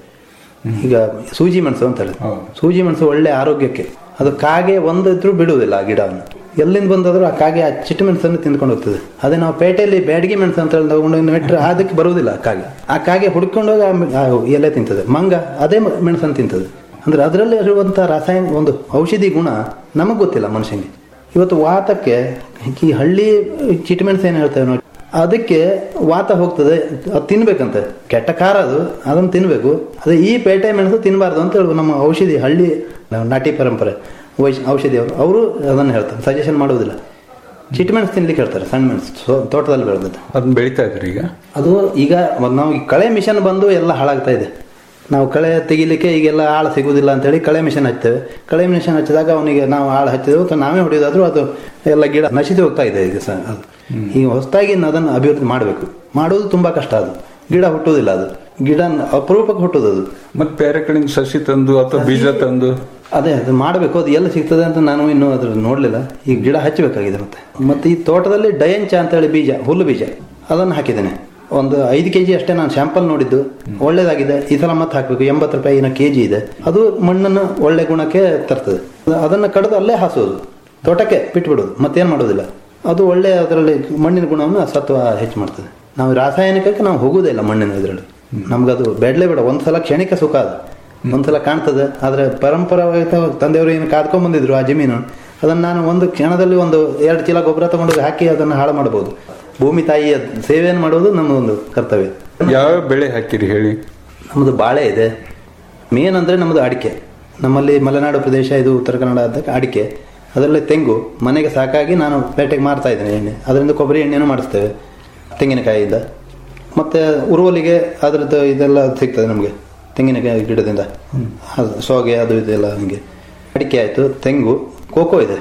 Speaker 7: ಈಗ ಸೂಜಿ ಮೆಣಸು ಅಂತ ಹೇಳಿ ಸೂಜಿ ಮೆಣಸು ಒಳ್ಳೆ ಆರೋಗ್ಯಕ್ಕೆ ಅದು ಕಾಗೆ ಒಂದಿದ್ರೂ ಬಿಡುವುದಿಲ್ಲ ಆ ಗಿಡವನ್ನು ಎಲ್ಲಿಂದ ಬಂದಾದ್ರೂ ಆ ಕಾಗೆ ಆ ಚಿಟ್ಟ ಮೆಣಸನ್ನು ತಿಂದ್ಕೊಂಡು ಹೋಗ್ತದೆ ಅದೇ ನಾವು ಪೇಟೆಯಲ್ಲಿ ಬ್ಯಾಡಗಿ ಮೆಣಸು ಅಂತ ಹೇಳಿ ತಗೊಂಡು ನೆಟ್ಟರೆ ಅದಕ್ಕೆ ಬರುವುದಿಲ್ಲ ಆ ಕಾಗೆ ಆ ಕಾಗೆ ಹುಡ್ಕೊಂಡೋಗಿ ಆ ಮೆ- ಆ ಎಲೆ ತಿಂತದೆ ಮಂಗ ಅದೇ ಮ- ಮೆಣಸನ್ನು ತಿಂತದೆ ಅಂದ್ರೆ ಅದರಲ್ಲಿ ಇರುವಂತ ರಾಸಾಯನಿಕ ಒಂದು ಔಷಧಿ ಗುಣ ನಮಗೆ ಗೊತ್ತಿಲ್ಲ ಮನುಷ್ಯನಿಗೆ ಇವತ್ತು ವಾತಕ್ಕೆ ಈ ಹಳ್ಳಿ ಚಿಟಮೆಣಸು ಏನು ಹೇಳ್ತೇವೆ ನಾವು ಅದಕ್ಕೆ ವಾತ ಹೋಗ್ತದೆ ಅದು ತಿನ್ಬೇಕಂತೆ ಕೆಟ್ಟ ಖಾರ ಅದು ಅದನ್ನು ತಿನ್ಬೇಕು ಅದೇ ಈ ಪೇಟೆ ಮೆಣಸು ತಿನ್ನಬಾರ್ದು ಅಂತ ಹೇಳುವ ನಮ್ಮ ಔಷಧಿ ಹಳ್ಳಿ ನಾಟಿ ಪರಂಪರೆ ವೈಶ್ ಔಷಧಿ ಅವರು ಅವರು ಅದನ್ನು ಹೇಳ್ತಾರೆ ಸಜೆಷನ್ ಮಾಡುವುದಿಲ್ಲ ಚಿಟ್ ಮೆಣಸು ತಿನ್ಲಿಕ್ಕೆ ಹೇಳ್ತಾರೆ ಸಣ್ಣ ಮೆಣಸು ಸೊ- ತೋಟದಲ್ಲಿ ಬೆಳೆದದ್ದು
Speaker 6: ಅದನ್ನ ಬೆಳಿತಾ ಇದ್ರಿ ಈಗ
Speaker 7: ಅದು ಈಗ ಮೊದ್ಲು ನಾವು ಈ ಕಳೆ ಮಿಷನ್ ಬಂದು ಎಲ್ಲ ಹಾಳಾಗ್ತಾ ಇದೆ ನಾವು ಕಳೆ ತೆಗಿಲಿಕ್ಕೆ ಈಗೆಲ್ಲ ಆಳು ಸಿಗುವುದಿಲ್ಲ ಅಂತೇಳಿ ಕಳೆ ಮಿಷನ್ ಹಚ್ತೇವೆ ಕಳೆ ಮಿಷನ್ ಹಚ್ಚಿದಾಗ ಅವನಿಗೆ ನಾವು ಆಳು ಹಚ್ಚಿದೆವು ಅಥವಾ ನಾವೇ ಹೊಡೆಯೋದಾದ್ರೂ ಅದು ಎಲ್ಲ ಗಿಡ ನಶಿಸಿ ಹೋಗ್ತಾ ಇದೆ ಈಗ ಸಹ ಅದು ಈಗ ಹೊಸದಾಗಿ ಅದನ್ನು ಅಭಿವೃದ್ಧಿ ಮಾಡಬೇಕು ಮಾಡೋದು ತುಂಬಾ ಕಷ್ಟ ಅದು ಗಿಡ ಹುಟ್ಟುವುದಿಲ್ಲ ಅದು ಗಿಡ ಅಪರೂಪಕ್ಕೆ ಹುಟ್ಟುದು ಅದು
Speaker 6: ಮತ್ತೆ ಬೇರೆ ಕಡೆಯಿಂದ ಸಸಿ ತಂದು ಅಥವಾ ಬೀಜ ತಂದು
Speaker 7: ಅದೇ ಅದು ಮಾಡಬೇಕು ಅದು ಎಲ್ಲಿ ಸಿಗ್ತದೆ ಅಂತ ನಾನು ಇನ್ನೂ ಅದ್ರ ನೋಡಲಿಲ್ಲ ಈಗ ಗಿಡ ಹಚ್ಚಬೇಕಾಗಿದೆ ಮತ್ತೆ ಮತ್ತೆ ಈ ತೋಟದಲ್ಲಿ ಡಯಂಚ ಅಂತೇಳಿ ಬೀಜ ಹುಲ್ಲು ಬೀಜ ಅದನ್ನು ಹಾಕಿದ್ದೇನೆ ಒಂದು ಐದು ಕೆಜಿ ಅಷ್ಟೇ ನಾನು ಸ್ಯಾಂಪಲ್ ನೋಡಿದ್ದು ಒಳ್ಳೇದಾಗಿದೆ ಈ ಸಲ ಮತ್ತೆ ಹಾಕಬೇಕು ಎಂಬತ್ತು ರೂಪಾಯಿನ ಕೆಜಿ ಇದೆ ಅದು ಮಣ್ಣನ್ನು ಒಳ್ಳೆ ಗುಣಕ್ಕೆ ತರ್ತದೆ ಅದನ್ನು ಕಡಿದು ಅಲ್ಲೇ ಹಾಸೋದು ತೋಟಕ್ಕೆ ಬಿಟ್ಬಿಡೋದು ಮತ್ತೇನು ಮಾಡೋದಿಲ್ಲ ಅದು ಒಳ್ಳೆ ಅದರಲ್ಲಿ ಮಣ್ಣಿನ ಗುಣವನ್ನು ಸತ್ವ ಹೆಚ್ಚು ಮಾಡ್ತದೆ ನಾವು ರಾಸಾಯನಿಕಕ್ಕೆ ನಾವು ಹೋಗುವುದೇ ಇಲ್ಲ ಮಣ್ಣಿನ ಇದರಲ್ಲಿ ನಮ್ಗದು ಬೇಡಲೇ ಬೇಡ ಒಂದ್ಸಲ ಕ್ಷಣಿಕ ಸುಖ ಅದು ಒಂದ್ಸಲ ಕಾಣ್ತದೆ ಆದ್ರೆ ಪರಂಪರಾವಾಗಿ ತಂದೆಯವರು ಏನು ಕಾದ್ಕೊಂಡ್ ಬಂದಿದ್ರು ಆ ಜಮೀನು ಅದನ್ನ ನಾನು ಒಂದು ಕ್ಷಣದಲ್ಲಿ ಒಂದು ಎರಡು ಚೀಲ ಗೊಬ್ಬರ ತಗೊಂಡು ಹಾಕಿ ಅದನ್ನು ಹಾಳು ಮಾಡಬಹುದು ಭೂಮಿ ತಾಯಿಯ ಸೇವೆಯನ್ನು ಮಾಡೋದು ನಮ್ಮ ಒಂದು ಕರ್ತವ್ಯ
Speaker 6: ಯಾವ ಬೆಳೆ ಹಾಕಿರಿ ಹೇಳಿ
Speaker 7: ನಮ್ಮದು ಬಾಳೆ ಇದೆ ಮೇನ್ ಅಂದ್ರೆ ನಮ್ಮದು ಅಡಿಕೆ ನಮ್ಮಲ್ಲಿ ಮಲೆನಾಡು ಪ್ರದೇಶ ಇದು ಉತ್ತರ ಕನ್ನಡ ಅಂತ ಅಡಿಕೆ ಅದರಲ್ಲಿ ತೆಂಗು ಮನೆಗೆ ಸಾಕಾಗಿ ನಾನು ಪೇಟೆಗೆ ಮಾರ್ತಾ ಇದ್ದೇನೆ ಎಣ್ಣೆ ಅದರಿಂದ ಕೊಬ್ಬರಿ ಎಣ್ಣೆನೂ ಮಾಡಿಸ್ತೇವೆ ತೆಂಗಿನಕಾಯಿಯಿಂದ ಮತ್ತೆ ಉರುವಲಿಗೆ ಅದರದ್ದು ಇದೆಲ್ಲ ಸಿಗ್ತದೆ ನಮಗೆ ತೆಂಗಿನಕಾಯಿ ಗಿಡದಿಂದ ಅದು ಸೋಗೆ ಅದು ಇದೆಲ್ಲ ಹಂಗೆ ಅಡಿಕೆ ಆಯಿತು ತೆಂಗು ಕೋಕೋ ಇದೆ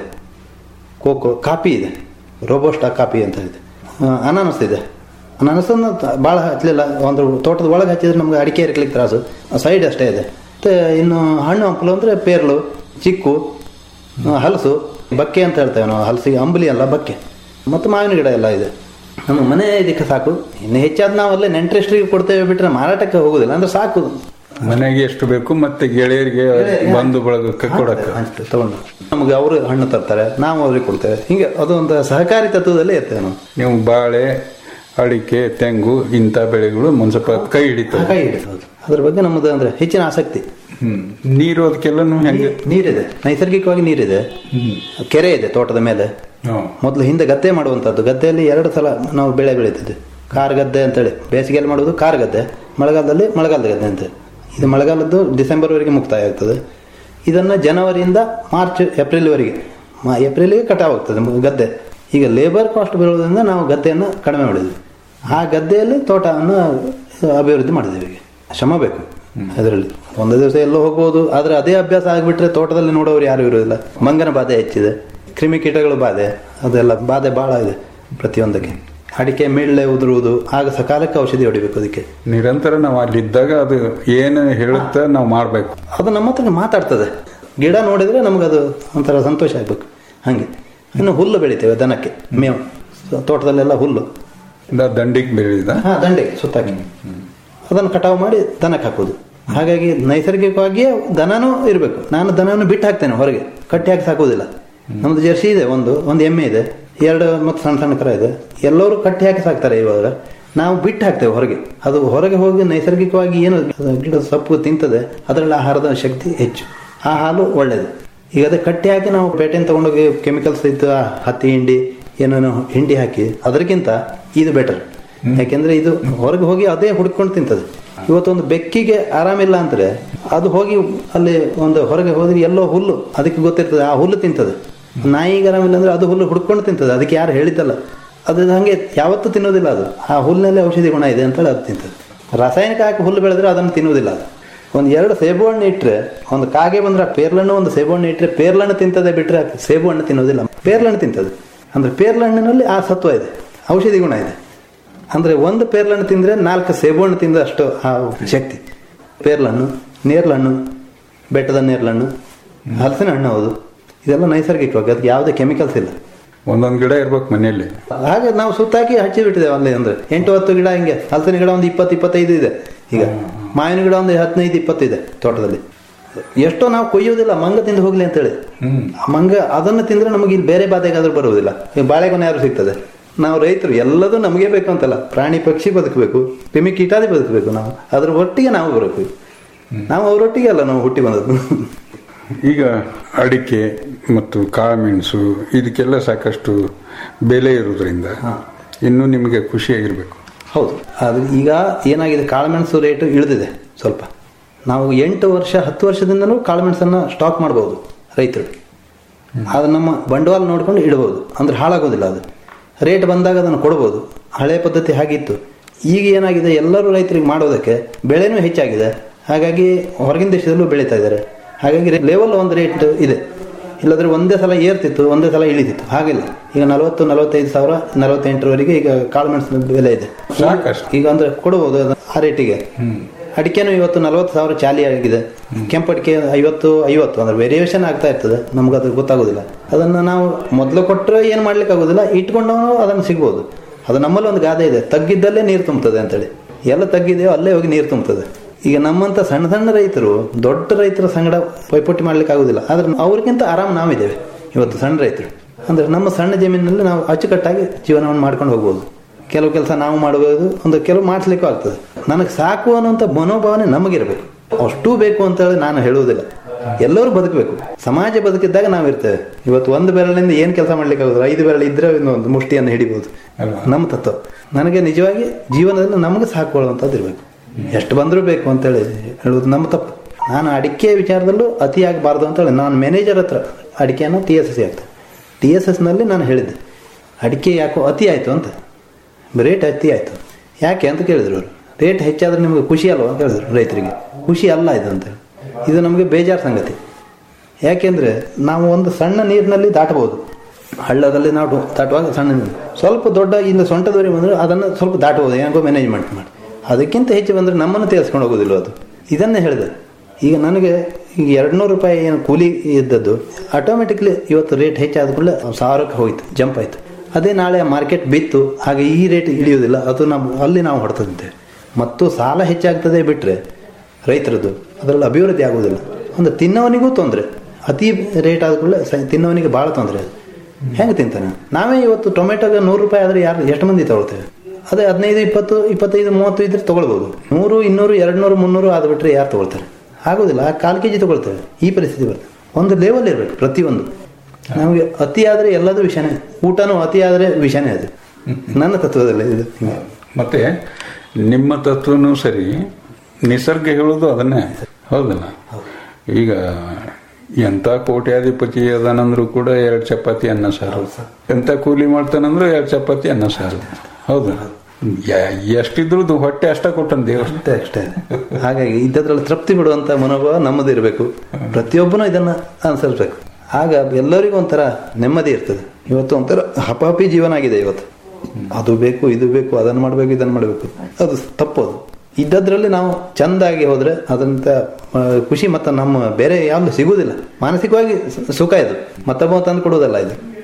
Speaker 7: ಕೋಕೋ ಕಾಫಿ ಇದೆ ರೋಬೋಸ್ಟಾ ಕಾಫಿ ಅಂತ ಇದೆ ಆ, ಅನಾನಸ್ ಇದೆ ಅನಾನಸನ್ನು ಭಾಳ ಹಚ್ಚಲಿಲ್ಲ ಒಂದು ತೋಟದ ಒಳಗೆ ಹಚ್ಚಿದ್ರೆ ನಮ್ಗೆ ಅಡಿಕೆ ಇರ್ಲಿಕ್ಕೆ ತ್ರಾಸು ಸೈಡ್ ಅಷ್ಟೇ ಇದೆ ಮತ್ತೆ ಇನ್ನು ಹಣ್ಣು ಹಂಪಲು ಅಂದರೆ ಪೇರ್ಲು ಚಿಕ್ಕು ಆ, ಹಲಸು ಬಕ್ಕೆ ಅಂತ ಹೇಳ್ತೇವೆ ನಾವು ಹಲಸಿಗೆ ಅಂಬಲಿ ಅಲ್ಲ ಬಕ್ಕೆ ಮತ್ತು ಮಾವಿನ ಗಿಡ ಎಲ್ಲ ಇದೆ ನಮ್ಮ ಮನೆ ಇದಕ್ಕೆ ಸಾಕು ಇನ್ನು ಹೆಚ್ಚಾದ ನಾವು ಅಲ್ಲೇ ನೆಂಟ್ರೆಸ್ಟ್ರಿಗೆ ಕೊಡ್ತೇವೆ ಬಿಟ್ಟರೆ ಮಾರಾಟಕ್ಕೆ ಹೋಗುದಿಲ್ಲ ಅಂದ್ರೆ ಸಾಕು
Speaker 6: ಮನೆಗೆ ಎಷ್ಟು ಬೇಕು ಮತ್ತೆ ಗೆಳೆಯರಿಗೆ ಬಂಧು ಬಳಗಕ್ಕೆ ಕೊಡಕ್ಕೆ
Speaker 7: ಹಂಚ್ತೇವೆ ತಗೊಂಡು ನಮಗೆ ಅವರು ಹಣ್ಣು ತರ್ತಾರೆ ನಾವು ಅವ್ರಿಗೆ ಕೊಡ್ತೇವೆ ಹಿಂಗೆ ಅದೊಂದು ಸಹಕಾರಿ ತತ್ವದಲ್ಲೇ ಇರ್ತೇವೆ ನಾವು
Speaker 6: ನೀವು ಬಾಳೆ ಅಡಿಕೆ ತೆಂಗು ಇಂಥ ಬೆಳೆಗಳು ಒಂದ್ ಸ್ವಲ್ಪ ಕೈ ಹಿಡಿತವೆ
Speaker 7: ಕೈ ಹಿಡಿಸೋದು ಅದ್ರ ಬಗ್ಗೆ ನಮ್ಮದು ಅಂದ್ರೆ ಹೆಚ್ಚಿನ ಆಸಕ್ತಿ
Speaker 6: ಹ್ಮ್ ನೀರು ಅದಕ್ಕೆಲ್ಲನು ಹೆಂಗೆ
Speaker 7: ನೀರಿದೆ ನೈಸರ್ಗಿಕವಾಗಿ ನೀರಿದೆ ಕೆರೆ ಇದೆ ತೋಟದ ಮೇಲೆ
Speaker 6: ಹ್ಮ್.
Speaker 7: ಮೊದಲು ಹಿಂದೆ ಗದ್ದೆ ಮಾಡುವಂಥದ್ದು ಗದ್ದೆಯಲ್ಲಿ ಎರಡು ಸಲ ನಾವು ಬೆಳೆ ಬೆಳೀತಿದ್ದೆ ಕಾರ್ ಗದ್ದೆ ಅಂತೇಳಿ ಬೇಸಿಗೆಯಲ್ಲಿ ಮಾಡುವುದು ಕಾರ್ ಗದ್ದೆ ಮಳೆಗಾಲದಲ್ಲಿ ಮಳೆಗಾಲದ ಗದ್ದೆ ಅಂತ ಇದು ಮಳೆಗಾಲದ್ದು ಡಿಸೆಂಬರ್ವರೆಗೆ ಮುಕ್ತಾಯ ಆಗ್ತದೆ ಇದನ್ನು ಜನವರಿಯಿಂದ ಮಾರ್ಚ್ ಏಪ್ರಿಲ್ವರೆಗೆ ಮ- ಏಪ್ರಿಲ್ಗೆ ಕಟಾವ್ ಆಗ್ತದೆ ಮ- ಗದ್ದೆ ಈಗ ಲೇಬರ್ ಕಾಸ್ಟ್ ಬರೋದ್ರಿಂದ ನಾವು ಗದ್ದೆಯನ್ನು ಕಡಿಮೆ ಮಾಡಿದ್ವಿ ಆ ಗದ್ದೆಯಲ್ಲಿ ತೋಟವನ್ನು ಅಭಿವೃದ್ಧಿ ಮಾಡಿದ್ದೇವೆ ಈಗ ಶ್ರಮ ಬೇಕು ಅದರಲ್ಲಿ ಒಂದು ದಿವಸ ಎಲ್ಲೋ ಹೋಗ್ಬೋದು ಆದ್ರೆ ಅದೇ ಅಭ್ಯಾಸ ಆಗಿಬಿಟ್ರೆ ತೋಟದಲ್ಲಿ ನೋಡೋರು ಯಾರು ಇರೋದಿಲ್ಲ ಮಂಗನ ಬಾಧೆ ಹೆಚ್ಚಿದೆ ಕ್ರಿಮಿಕೀಟಗಳ ಬಾಧೆ ಅದೆಲ್ಲ ಬಾಧೆ ಬಹಳ ಇದೆ ಪ್ರತಿಯೊಂದಕ್ಕೆ ಅಡಿಕೆ ಮಿಳ್ಳೆ ಉದುರುವುದು ಆಗ ಸಕಾಲಕ್ಕೆ ಔಷಧಿ ಹೊಡಿಬೇಕು ಅದಕ್ಕೆ
Speaker 6: ನಿರಂತರ ನಾವು ಅಲ್ಲಿದ್ದಾಗ ಅದು ಏನು ಹೇಳುತ್ತೆ ನಾವು ಮಾಡ್ಬೇಕು
Speaker 7: ಅದು ನಮ್ಮ ಹತ್ರ ಮಾತಾಡ್ತದೆ ಗಿಡ ನೋಡಿದ್ರೆ ನಮಗದು ಒಂಥರ ಸಂತೋಷ ಆಗ್ಬೇಕು ಹಾಗೆ ಇನ್ನು ಹುಲ್ಲು ಬೆಳಿತೇವೆ ದನಕ್ಕೆ ಮೇವು ತೋಟದಲ್ಲೆಲ್ಲ ಹುಲ್ಲು
Speaker 6: ದಂಡಿಗೆ ಬೆಳೆದ
Speaker 7: ಹಾ ದಂಡೆಗೆ ಸುತ್ತಾಕಿ ಅದನ್ನು ಕಟಾವು ಮಾಡಿ ದನಕ್ಕೆ ಹಾಕೋದು ಹಾಗಾಗಿ ನೈಸರ್ಗಿಕವಾಗಿಯೇ ದನನೂ ಇರಬೇಕು ನಾನು ದನವನ್ನು ಬಿಟ್ಟು ಹಾಕ್ತೇನೆ ಹೊರಗೆ ಕಟ್ಟಿ ಹಾಕಿ ಸಾಕೋದಿಲ್ಲ ನಮ್ದು ಜರ್ಸಿ ಇದೆ ಒಂದು ಒಂದು ಎಮ್ಮೆ ಇದೆ ಎರಡು ಮತ್ತು ಸಣ್ಣ ಸಣ್ಣ ಕರ ಇದೆ ಎಲ್ಲರೂ ಕಟ್ಟಿ ಹಾಕಿ ಸಾಕ್ತಾರೆ ಇವಾಗ ನಾವು ಬಿಟ್ಟು ಹಾಕ್ತೇವೆ ಹೊರಗೆ ಅದು ಹೊರಗೆ ಹೋಗಿ ನೈಸರ್ಗಿಕವಾಗಿ ಏನು ಗಿಡ ಸೊಪ್ಪು ತಿಂತದೆ ಅದರಲ್ಲಿ ಆಹಾರದ ಶಕ್ತಿ ಹೆಚ್ಚು ಆ ಹಾಲು ಒಳ್ಳೆಯದು ಈಗ ಅದೇ ಕಟ್ಟಿ ಹಾಕಿ ನಾವು ಪೇಟೆಯನ್ನು ತಗೊಂಡೋಗಿ ಕೆಮಿಕಲ್ಸ್ ಇತ್ತು ಆ ಹತ್ತಿ ಹಿಂಡಿ ಏನೇನೋ ಹಿಂಡಿ ಹಾಕಿ ಅದಕ್ಕಿಂತ ಇದು ಬೆಟರ್ ಯಾಕೆಂದ್ರೆ ಇದು ಹೊರಗೆ ಹೋಗಿ ಅದೇ ಹುಡ್ಕೊಂಡು ತಿಂತದೆ ಇವತ್ತೊಂದು ಬೆಕ್ಕಿಗೆ ಆರಾಮಿಲ್ಲ ಅಂದ್ರೆ ಅದು ಹೋಗಿ ಅಲ್ಲಿ ಒಂದು ಹೊರಗೆ ಹೋದ್ರೆ ಎಲ್ಲೋ ಹುಲ್ಲು ಅದಕ್ಕೆ ಗೊತ್ತಿರ್ತದೆ ಆ ಹುಲ್ಲು ತಿಂತದೆ ನಾಯಿಗೆ ಆರಾಮಿಲ್ಲ ಅಂದ್ರೆ ಅದು ಹುಲ್ಲು ಹುಡ್ಕೊಂಡು ತಿಂತದೆ ಅದಕ್ಕೆ ಯಾರು ಹೇಳಿದ್ದಲ್ಲ ಅದು ಹಂಗೆ ಯಾವತ್ತೂ ತಿನ್ನೋದಿಲ್ಲ ಅದು ಆ ಹುಲ್ಲಿನಲ್ಲಿ ಔಷಧಿ ಗುಣ ಇದೆ ಅಂತೇಳಿ ಅದು ತಿಂತದೆ ರಾಸಾಯನಿಕ ಹಾಕಿ ಹುಲ್ಲು ಬೆಳೆದ್ರೆ ಅದನ್ನು ತಿನ್ನುವುದಿಲ್ಲ ಅದು ಒಂದು ಎರಡು ಸೇಬು ಹಣ್ಣು ಇಟ್ಟರೆ ಒಂದು ಕಾಗೆ ಬಂದ್ರೆ ಆ ಪೇರ್ಲಣ್ಣು ಒಂದು ಸೇಬು ಹಣ್ಣು ಇಟ್ಟರೆ ಪೇರ್ಲಣ್ಣು ತಿಂತದೆ ಬಿಟ್ಟರೆ ಸೇಬು ಹಣ್ಣು ತಿನ್ನೋದಿಲ್ಲ ಪೇರ್ಲಣ್ಣು ತಿಂತದೆ ಅಂದ್ರೆ ಪೇರ್ಲಣ್ಣಿನಲ್ಲಿ ಆ ಸತ್ವ ಇದೆ ಔಷಧಿ ಗುಣ ಇದೆ ಅಂದ್ರೆ ಒಂದು ಪೇರ್ಲಣ್ಣು ತಿಂದ್ರೆ ನಾಲ್ಕು ಸೇಬು ಹಣ್ಣು ತಿಂದ ಅಷ್ಟು ಆ ಶಕ್ತಿ ಪೇರ್ಲಣ್ಣು ನೇರ್ಲಣ್ಣು ಬೆಟ್ಟದ ನೇರ್ಲಣ್ಣು ಹಲಸಿನ ಹಣ್ಣು ಹೌದು ಇದೆಲ್ಲ ನೈಸರ್ಗಿಕವಾಗಿ ಅದಕ್ಕೆ ಯಾವುದೇ ಕೆಮಿಕಲ್ಸ್ ಇಲ್ಲ
Speaker 6: ಒಂದೊಂದು ಗಿಡ ಇರ್ಬೇಕು ಮನೆಯಲ್ಲಿ
Speaker 7: ಹಾಗೆ ನಾವು ಸುತ್ತಾಕಿ ಹಚ್ಚಿ ಬಿಟ್ಟಿದ್ದೇವೆ ಅಲ್ಲಿ ಅಂದ್ರೆ ಎಂಟು ಹತ್ತು ಗಿಡ ಹಿಂಗೆ ಹಲಸಿನ ಗಿಡ ಒಂದು ಇಪ್ಪತ್ತು ಇಪ್ಪತ್ತೈದು ಇದೆ ಈಗ ಮಾವಿನ ಗಿಡ ಒಂದು ಹದಿನೈದು ಇಪ್ಪತ್ತಿದೆ ತೋಟದಲ್ಲಿ ಎಷ್ಟೋ ನಾವು ಕೊಯ್ಯೋದಿಲ್ಲ ಮಂಗ ತಿಂದು ಹೋಗ್ಲಿ ಅಂತೇಳಿ ಆ ಮಂಗ ಅದನ್ನು ತಿಂದ್ರೆ ನಮಗೆ ಇಲ್ಲಿ ಬೇರೆ ಬಾಧೆಗಾದ್ರೂ ಬರುವುದಿಲ್ಲ ಈಗ ಬಾಳೆಗೊನೆ ಯಾರು ಸಿಗ್ತದೆ ನಾವು ರೈತರು ಎಲ್ಲದೂ ನಮಗೆ ಬೇಕು ಅಂತಲ್ಲ ಪ್ರಾಣಿ ಪಕ್ಷಿ ಬದುಕಬೇಕು ಕ್ರಿಮಿ ಕೀಟಾದಿ ಬದುಕಬೇಕು ನಾವು ಅದ್ರ ಒಟ್ಟಿಗೆ ನಾವು ಬರಬೇಕು ನಾವು ಅವರೊಟ್ಟಿಗೆ ಅಲ್ಲ ನಾವು ಹುಟ್ಟಿ ಬಂದದ್ದು
Speaker 6: ಈಗ ಅಡಿಕೆ ಮತ್ತು ಕಾಳುಮೆಣಸು ಇದಕ್ಕೆಲ್ಲ ಸಾಕಷ್ಟು ಬೆಲೆ ಇರೋದ್ರಿಂದ ಇನ್ನೂ ನಿಮಗೆ ಖುಷಿಯಾಗಿರ್ಬೇಕು
Speaker 7: ಹೌದು ಅದು ಈಗ ಏನಾಗಿದೆ ಕಾಳುಮೆಣಸು ರೇಟ್ ಇಳಿದಿದೆ ಸ್ವಲ್ಪ ನಾವು ಎಂಟು ವರ್ಷ ಹತ್ತು ವರ್ಷದಿಂದಲೂ ಕಾಳುಮೆಣಸನ್ನು ಸ್ಟಾಕ್ ಮಾಡ್ಬೋದು ರೈತರು ಅದು ನಮ್ಮ ಬಂಡವಾಳ ನೋಡ್ಕೊಂಡು ಇಡ್ಬೋದು ಅಂದ್ರೆ ಹಾಳಾಗೋದಿಲ್ಲ ಅದು ರೇಟ್ ಬಂದಾಗ ಅದನ್ನು ಕೊಡ್ಬೋದು ಹಳೆ ಪದ್ಧತಿ ಹಾಗಿತ್ತು ಈಗ ಏನಾಗಿದೆ ಎಲ್ಲರೂ ರೈತರಿಗೆ ಮಾಡೋದಕ್ಕೆ ಬೆಳೆನೂ ಹೆಚ್ಚಾಗಿದೆ ಹಾಗಾಗಿ ಹೊರಗಿನ ದೇಶದಲ್ಲೂ ಬೆಳೀತಾ ಇದ್ದಾರೆ ಹಾಗಾಗಿ ಲೆವೆಲ್ ಒಂದು ರೇಟ್ ಇದೆ ಇಲ್ಲಾಂದ್ರೆ ಒಂದೇ ಸಲ ಏರ್ತಿತ್ತು ಒಂದೇ ಸಲ ಇಳಿತಿತ್ತು ಹಾಗಿಲ್ಲ ಈಗ ನಲವತ್ತು ನಲವತ್ತೈದು ಸಾವಿರ ನಲವತ್ತೆಂಟರವರೆಗೆ ಈಗ ಕಾಳುಮೆಣಸಿನ ಬೆಲೆ ಇದೆ
Speaker 6: ಸಾಕಷ್ಟು.
Speaker 7: ಈಗ ಅಂದ್ರೆ ಕೊಡಬಹುದು ಅದು ಆ ರೇಟಿಗೆ ಅಡಿಕೆನೂ ಇವತ್ತು ನಲವತ್ತು ಸಾವಿರ ಚಾಲಿ ಆಗಿದೆ ಕೆಂಪು ಅಡಿಕೆ ಐವತ್ತು ಐವತ್ತು ಅಂದ್ರೆ ವೇರಿಯೇಷನ್ ಆಗ್ತಾ ಇರ್ತದೆ ನಮ್ಗೆ ಅದು ಗೊತ್ತಾಗೋದಿಲ್ಲ ಅದನ್ನ ನಾವು ಮೊದಲು ಕೊಟ್ಟರೆ ಏನು ಮಾಡ್ಲಿಕ್ಕೆ ಆಗೋದಿಲ್ಲ ಇಟ್ಕೊಂಡು ಅದನ್ನು ಸಿಗ್ಬೋದು ಅದು ನಮ್ಮಲ್ಲಿ ಒಂದು ಗಾದೆ ಇದೆ ತಗ್ಗಿದ್ದಲ್ಲೇ ನೀರು ತುಂಬುತ್ತದೆ ಅಂತೇಳಿ ಎಲ್ಲ ತಗ್ಗಿದೆಯೋ ಅಲ್ಲೇ ಹೋಗಿ ನೀರು ತುಂಬುತ್ತದೆ ಈಗ ನಮ್ಮಂತ ಸಣ್ಣ ಸಣ್ಣ ರೈತರು ದೊಡ್ಡ ರೈತರ ಸಂಗಡ ಪೈಪೋಟಿ ಮಾಡ್ಲಿಕ್ಕೆ ಆಗುದಿಲ್ಲ ಆದ್ರೆ ಅವ್ರಿಗಿಂತ ಆರಾಮ್ ನಾವಿದ್ದೇವೆ ಇವತ್ತು ಸಣ್ಣ ರೈತರು ಅಂದ್ರೆ ನಮ್ಮ ಸಣ್ಣ ಜಮೀನಿನಲ್ಲಿ ನಾವು ಅಚ್ಚುಕಟ್ಟಾಗಿ ಜೀವನವನ್ನು ಮಾಡ್ಕೊಂಡು ಹೋಗ್ಬೋದು ಕೆಲವು ಕೆಲಸ ನಾವು ಮಾಡಬಹುದು ಒಂದು ಕೆಲವು ಮಾಡಿಸ್ಲಿಕ್ಕೂ ಆಗ್ತದೆ ನನಗೆ ಸಾಕು ಅನ್ನುವಂಥ ಮನೋಭಾವನೆ ನಮಗಿರಬೇಕು ಅಷ್ಟೂ ಬೇಕು ಅಂತ ಹೇಳಿ ನಾನು ಹೇಳುವುದಿಲ್ಲ ಎಲ್ಲರೂ ಬದುಕಬೇಕು ಸಮಾಜ ಬದುಕಿದ್ದಾಗ ನಾವು ಇರ್ತೇವೆ ಇವತ್ತು ಒಂದು ಬೆರಳಿಂದ ಏನು ಕೆಲಸ ಮಾಡ್ಲಿಕ್ಕೆ ಆಗುದಿಲ್ಲ ಐದು ಬೆರಳು ಇದ್ರೆ ಒಂದು ಮುಷ್ಟಿಯನ್ನು ಹಿಡಿಬಹುದು ನಮ್ಮ ತತ್ವ ನನಗೆ ನಿಜವಾಗಿ ಜೀವನದಲ್ಲಿ ನಮಗೆ ಸಾಕೊಳ್ಳುವಂಥದ್ದು ಇರಬೇಕು ಎಷ್ಟು ಬಂದರೂ ಬೇಕು ಅಂತೇಳಿ ಹೇಳುವುದು ನಮ್ಮ ತಪ್ಪು ನಾನು ಅಡಿಕೆ ವಿಚಾರದಲ್ಲೂ ಅತಿ ಆಗಬಾರ್ದು ಅಂತೇಳಿ ನಾನು ಮ್ಯಾನೇಜರ್ ಹತ್ರ ಅಡಿಕೆಯನ್ನು ಟಿ ಎಸ್ ಎಸ್ ಆಗ್ತದೆ ಟಿ ಎಸ್ ಎಸ್ನಲ್ಲಿ ನಾನು ಹೇಳಿದ್ದೆ ಅಡಿಕೆ ಯಾಕೋ ಅತಿ ಆಯಿತು ಅಂತ ರೇಟ್ ಅತಿ ಆಯಿತು ಯಾಕೆ ಅಂತ ಕೇಳಿದ್ರು ಅವರು ರೇಟ್ ಹೆಚ್ಚಾದ್ರೆ ನಿಮಗೆ ಖುಷಿ ಅಲ್ವಾ ಅಂತ ಹೇಳಿದ್ರು ರೈತರಿಗೆ ಖುಷಿ ಅಲ್ಲ ಇದು ಅಂತ ಇದು ನಮಗೆ ಬೇಜಾರು ಸಂಗತಿ ಯಾಕೆಂದ್ರೆ ನಾವು ಒಂದು ಸಣ್ಣ ನೀರಿನಲ್ಲಿ ದಾಟಬಹುದು ಹಳ್ಳದಲ್ಲಿ ನಾವು ದಾಟುವಾಗ ಸಣ್ಣ ನೀರು ಸ್ವಲ್ಪ ದೊಡ್ಡ ಇಲ್ಲಿ ಸೊಂಟದವರೆಗೆ ಬಂದರೆ ಅದನ್ನು ಸ್ವಲ್ಪ ದಾಟಬಹುದು ಏನೋ ಮ್ಯಾನೇಜ್ಮೆಂಟ್ ಮಾಡಿ ಅದಕ್ಕಿಂತ ಹೆಚ್ಚು ಬಂದರೆ ನಮ್ಮನ್ನು ತೇರಿಸ್ಕೊಂಡು ಹೋಗೋದಿಲ್ಲ ಅದು ಇದನ್ನೇ ಹೇಳಿದೆ ಈಗ ನನಗೆ ಈಗ ಎರಡು ನೂರು ರೂಪಾಯಿ ಏನು ಕೂಲಿ ಇದ್ದದ್ದು ಆಟೋಮೆಟಿಕ್ಲಿ ಇವತ್ತು ರೇಟ್ ಹೆಚ್ಚಾದ ಕೂಡಲೇ ಸಾವಿರಕ್ಕೆ ಹೋಯ್ತು ಜಂಪ್ ಆಯಿತು ಅದೇ ನಾಳೆ ಮಾರ್ಕೆಟ್ ಬಿತ್ತು ಹಾಗೆ ಈ ರೇಟ್ ಇಳಿಯೋದಿಲ್ಲ ಅದು ನಮ್ಮ ಅಲ್ಲಿ ನಾವು ಹೊಡ್ತಂತೇವೆ ಮತ್ತು ಸಾಲ ಹೆಚ್ಚಾಗ್ತದೆ ಬಿಟ್ಟರೆ ರೈತರದ್ದು ಅದರಲ್ಲಿ ಅಭಿವೃದ್ಧಿ ಆಗೋದಿಲ್ಲ ಒಂದು ತಿನ್ನೋನಿಗೂ ತೊಂದರೆ ಅತಿ ರೇಟ್ ಆದ ಕೂಡಲೇ ಸ- ತಿನ್ನೋನಿಗೆ ಭಾಳ ತೊಂದರೆ ಅದು ಹೆಂಗೆ ತಿಂತಾನೆ ನಾವೇ ಇವತ್ತು ಟೊಮೆಟೊಗೆ ನೂರು ರೂಪಾಯಿ ಆದರೆ ಯಾರು ಎಷ್ಟು ಮಂದಿ ತಗೊಳ್ತೇವೆ ಅದೇ ಹದಿನೈದು ಇಪ್ಪತ್ತು ಇಪ್ಪತ್ತೈದು ಮೂವತ್ತು ಇದ್ರೆ ತಗೊಳ್ಬೋದು ನೂರು ಇನ್ನೂರು ಎರಡು ನೂರು ಮುನ್ನೂರು ಆದ ಬಿಟ್ಟರೆ ಯಾರು ತಗೊಳ್ತಾರೆ ಆಗೋದಿಲ್ಲ ಆ ಕಾಲು ಕೆ ಜಿ ತಗೊಳ್ತೇವೆ ಈ ಪರಿಸ್ಥಿತಿ ಬರ್ತದೆ ಒಂದು ಲೆವೆಲ್ ಇರಬೇಕು ಪ್ರತಿಯೊಂದು ನಮಗೆ ಅತಿ ಆದರೆ ಎಲ್ಲದೂ ವಿಷಯನೇ ಊಟನೂ ಅತಿ ಆದರೆ ವಿಷಯನೇ ಅದು ನನ್ನ ತತ್ವದಲ್ಲಿ ಇದು ಹಿಂಗೆ.
Speaker 6: ಮತ್ತೆ ನಿಮ್ಮ ತತ್ವನೂ ಸರಿ ನಿಸರ್ಗ ಹೇಳೋದು ಅದನ್ನೇ ಹೌದಲ್ಲ ಈಗ ಎಂತ ಕೋಟ್ಯಾಧಿಪತಿ ಅದಾನಂದ್ರು ಕೂಡ ಎರಡು ಚಪಾತಿ ಅನ್ನ ಸಾರು ಎಂತ ಕೂಲಿ ಮಾಡ್ತಾನಂದ್ರು ಎರಡು ಚಪಾತಿ ಅನ್ನ ಸಾರು ಹೌದು ಯ- ಎಷ್ಟಿದ್ರು ಹೊಟ್ಟೆ ಅಷ್ಟ ಕೊಟ್ಟನ್ ದೇವ್ರ
Speaker 7: ಅಷ್ಟೇ ಅಷ್ಟೇ ಹಾಗಾಗಿ ಇದ್ದದ್ರಲ್ಲಿ ತೃಪ್ತಿ ಬಿಡುವಂತ ಮನೋಭಾವ ನಮ್ಮದು ಇರಬೇಕು ಪ್ರತಿಯೊಬ್ಬನು ಇದನ್ನ ಅನುಸರಿಸಬೇಕು ಆಗ ಎಲ್ಲರಿಗೂ ಒಂಥರ ನೆಮ್ಮದಿ ಇರ್ತದೆ ಇವತ್ತು ಒಂಥರ ಹಪಾಪಿ ಜೀವನ ಆಗಿದೆ ಇವತ್ತು ಅದು ಬೇಕು ಇದು ಬೇಕು ಅದನ್ನು ಮಾಡಬೇಕು ಇದನ್ನು ಮಾಡಬೇಕು ಅದು ತಪ್ಪು ಅದು ಇದ್ದದ್ರಲ್ಲಿ ನಾವು ಚಂದಾಗಿ ಹೋದ್ರೆ ಅದಂತ ಆ, ಖುಷಿ ಮತ್ತು ನಮ್ಮ ಬೇರೆ ಯಾವ್ದು ಸಿಗುವುದಿಲ್ಲ ಮಾನಸಿಕವಾಗಿ ಸು- ಸುಖ ಇದು ಮತ್ತೊಬ್ಬ ತಂದು ಕೊಡುವುದಲ್ಲ ಇದು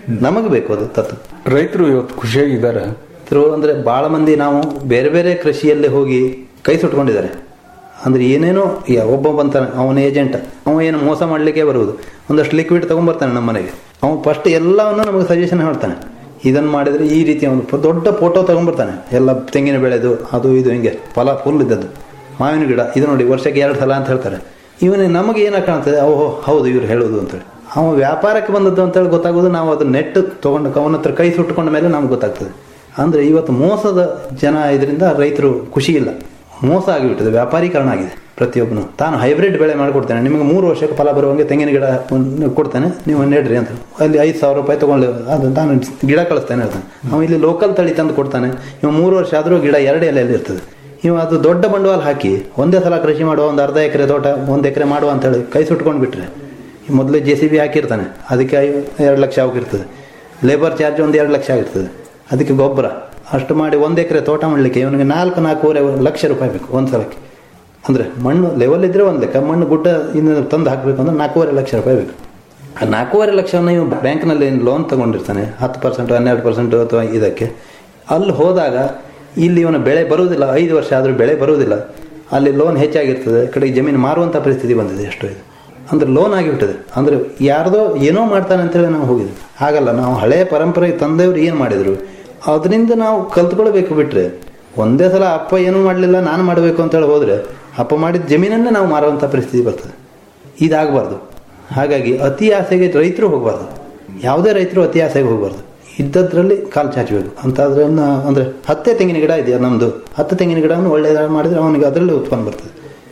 Speaker 7: ನಮಗೆ ಬೇಕು ಅದು ತತ್ತು
Speaker 6: ರೈತರು ಇವತ್ತು ಖುಷಿಯಾಗಿದ್ದಾರೆ
Speaker 7: ರೈತರು ಅಂದ್ರೆ ಬಹಳ ಮಂದಿ ನಾವು ಬೇರೆ ಬೇರೆ ಕೃಷಿಯಲ್ಲಿ ಹೋಗಿ ಕೈ ಸುಟ್ಕೊಂಡಿದ್ದಾರೆ ಅಂದ್ರೆ ಏನೇನೋ ಯಾ- ಒಬ್ಬ ಬಂತಾನೆ ಅವನ ಏಜೆಂಟ್ ಅವ ಏನು ಮೋಸ ಮಾಡ್ಲಿಕ್ಕೆ ಬರುವುದು ಒಂದಷ್ಟು ಲಿಕ್ವಿಡ್ ತಗೊಂಡ್ಬರ್ತಾನೆ ನಮ್ಮ ಮನೆಗೆ ಅವ ಫಸ್ಟ್ ಎಲ್ಲವನ್ನು ನಮಗೆ ಸಜೆಷನ್ ಹೇಳ್ತಾನೆ ಇದನ್ನ ಮಾಡಿದ್ರೆ ಈ ರೀತಿ ಒಂದು ಪ- ದೊಡ್ಡ ಫೋಟೋ ತಗೊಂಡ್ಬರ್ತಾನೆ ಎಲ್ಲ ತೆಂಗಿನ ಬೆಳೆದು ಅದು ಇದು ಹಿಂಗೆ ಫಲ ಫುಲ್ ಇದ್ದದ್ದು ಮಾವಿನ ಗಿಡ ಇದು ನೋಡಿ ವರ್ಷಕ್ಕೆ ಎರಡು ಸಲ ಅಂತ ಹೇಳ್ತಾರೆ ಇವನಿಗೆ ನಮಗೆ ಏನ ಕಾಣ್ತದೆ ಓಹೋ ಹೌದು ಇವ್ರು ಹೇಳೋದು ಅಂತೇಳಿ ಅವ ವ್ಯಾಪಾರಕ್ಕೆ ಬಂದದ್ದು ಅಂತೇಳಿ ಗೊತ್ತಾಗೋದು ನಾವು ಅದು ನೆಟ್ ತಗೊಂಡು ಅವನ ಹತ್ರ ಕೈ ಸುಟ್ಟುಕೊಂಡ ಮೇಲೆ ನಮ್ಗೆ ಗೊತ್ತಾಗ್ತದೆ ಅಂದ್ರೆ ಇವತ್ತು ಮೋಸದ ಜನ ಇದರಿಂದ ರೈತರು ಖುಷಿ ಇಲ್ಲ ಮೋಸ ಆಗಿಬಿಟ್ಟಿದೆ ವ್ಯಾಪಾರೀಕರಣ ಆಗಿದೆ ಪ್ರತಿಯೊಬ್ಬನು ತಾನು ಹೈಬ್ರಿಡ್ ಬೆಳೆ ಮಾಡಿಕೊಡ್ತೇನೆ ನಿಮಗೆ ಮೂರು ವರ್ಷಕ್ಕೆ ಫಲ ಬರುವಂಗೆ ತೆಂಗಿನ ಗಿಡ ಒಂದು ಕೊಡ್ತೇನೆ ನೀವು ನೆಡ್ರಿ ಅಂತ ಅಲ್ಲಿ ಐದು ಸಾವಿರ ರೂಪಾಯಿ ತಗೊಂಡು ಅದು ನಾನು ಗಿಡ ಕಳಿಸ್ತೇನೆ ಹೇಳ್ತಾನೆ ಅವ ಇಲ್ಲಿ ಲೋಕಲ್ ತಳಿ ತಂದು ಕೊಡ್ತಾನೆ ಇವ ಮೂರು ವರ್ಷ ಆದರೂ ಗಿಡ ಎರಡು ಎಲೆಯಲ್ಲಿ ಇರ್ತದೆ ಇವ ಅದು ದೊಡ್ಡ ಬಂಡವಾಳ ಹಾಕಿ ಒಂದೇ ಸಲ ಕೃಷಿ ಮಾಡುವ ಒಂದು ಅರ್ಧ ಎಕರೆ ತೋಟ ಒಂದು ಎಕರೆ ಮಾಡುವ ಅಂತೇಳಿ ಕೈ ಸುಟ್ಕೊಂಡು ಬಿಟ್ರೆ ಮೊದಲು ಜೆ ಸಿ ಬಿ ಹಾಕಿರ್ತಾನೆ ಅದಕ್ಕೆ ಐ- ಎರಡು ಲಕ್ಷ ಆಗಿರ್ತದೆ ಲೇಬರ್ ಚಾರ್ಜ್ ಒಂದು ಎರಡು ಲಕ್ಷ ಆಗಿರ್ತದೆ ಅದಕ್ಕೆ ಗೊಬ್ಬರ ಅಷ್ಟು ಮಾಡಿ ಒಂದು ಎಕರೆ ತೋಟ ಮಾಡಲಿಕ್ಕೆ ಇವನಿಗೆ ನಾಲ್ಕು ನಾಲ್ಕೂವರೆ ಲಕ್ಷ ರೂಪಾಯಿ ಬೇಕು ಒಂದು ಸಲಕ್ಕೆ ಅಂದರೆ ಮಣ್ಣು ಲೆವೆಲ್ ಇದ್ರೆ ಒಂದು ಲೆಕ್ಕ ಮಣ್ಣು ಗುಡ್ಡ ಇನ್ನು ತಂದು ಹಾಕಬೇಕು ಅಂದ್ರೆ ನಾಲ್ಕೂವರೆ ಲಕ್ಷ ರೂಪಾಯಿ ಬೇಕು ಆ ನಾಲ್ಕೂವರೆ ಲಕ್ಷವನ್ನು ಇವು ಬ್ಯಾಂಕ್ನಲ್ಲಿ ಏನು ಲೋನ್ ತಗೊಂಡಿರ್ತಾನೆ ಹತ್ತು ಪರ್ಸೆಂಟ್ ಹನ್ನೆರಡು ಪರ್ಸೆಂಟ್ ಅಥವಾ ಇದಕ್ಕೆ ಅಲ್ಲಿ ಹೋದಾಗ ಇಲ್ಲಿ ಇವನ ಬೆಳೆ ಬರುವುದಿಲ್ಲ ಐದು ವರ್ಷ ಆದರೂ ಬೆಳೆ ಬರುವುದಿಲ್ಲ ಅಲ್ಲಿ ಲೋನ್ ಹೆಚ್ಚಾಗಿರ್ತದೆ ಈ ಕಡೆ ಜಮೀನು ಮಾರುವಂಥ ಪರಿಸ್ಥಿತಿ ಬಂದಿದೆ ಎಷ್ಟು ಇದು ಅಂದ್ರೆ ಲೋನ್ ಆಗಿಬಿಟ್ಟದೆ ಅಂದ್ರೆ ಯಾರ್ದೋ ಏನೋ ಮಾಡ್ತಾನೆ ಅಂತೇಳಿ ನಾವು ಹೋಗಿದ್ವಿ ಹಾಗಲ್ಲ ನಾವು ಹಳೆಯ ಪರಂಪರೆ ತಂದೆಯವರು ಏನು ಮಾಡಿದ್ರು ಅದರಿಂದ ನಾವು ಕಲ್ತ್ಕೊಳ್ಬೇಕು ಬಿಟ್ರೆ ಒಂದೇ ಸಲ ಅಪ್ಪ ಏನೂ ಮಾಡಲಿಲ್ಲ ನಾನು ಮಾಡಬೇಕು ಅಂತೇಳಿ ಹೋದ್ರೆ ಅಪ್ಪ ಮಾಡಿದ ಜಮೀನನ್ನೇ ನಾವು ಮಾರುವಂಥ ಪರಿಸ್ಥಿತಿ ಬರ್ತದೆ ಇದಾಗಬಾರ್ದು ಹಾಗಾಗಿ ಅತಿ ಆಸೆಗೆ ರೈತರು ಹೋಗಬಾರ್ದು ಯಾವುದೇ ರೈತರು ಅತಿ ಆಸೆಗೆ ಹೋಗಬಾರ್ದು ಇದ್ದದ್ರಲ್ಲಿ ಕಾಲು ಚಾಚಬೇಕು ಅಂತದ್ರನ್ನ ಅಂದ್ರೆ ಹತ್ತೆ ತೆಂಗಿನ ಗಿಡ ಇದೆಯಾ ನಮ್ಮದು ಹತ್ತು ತೆಂಗಿನ ಗಿಡವನ್ನು ಒಳ್ಳೆಯದಾಗಿ ಮಾಡಿದ್ರೆ ಅವನಿಗೆ ಅದರಲ್ಲಿ ಉತ್ಪನ್ನ ಬರ್ತದೆ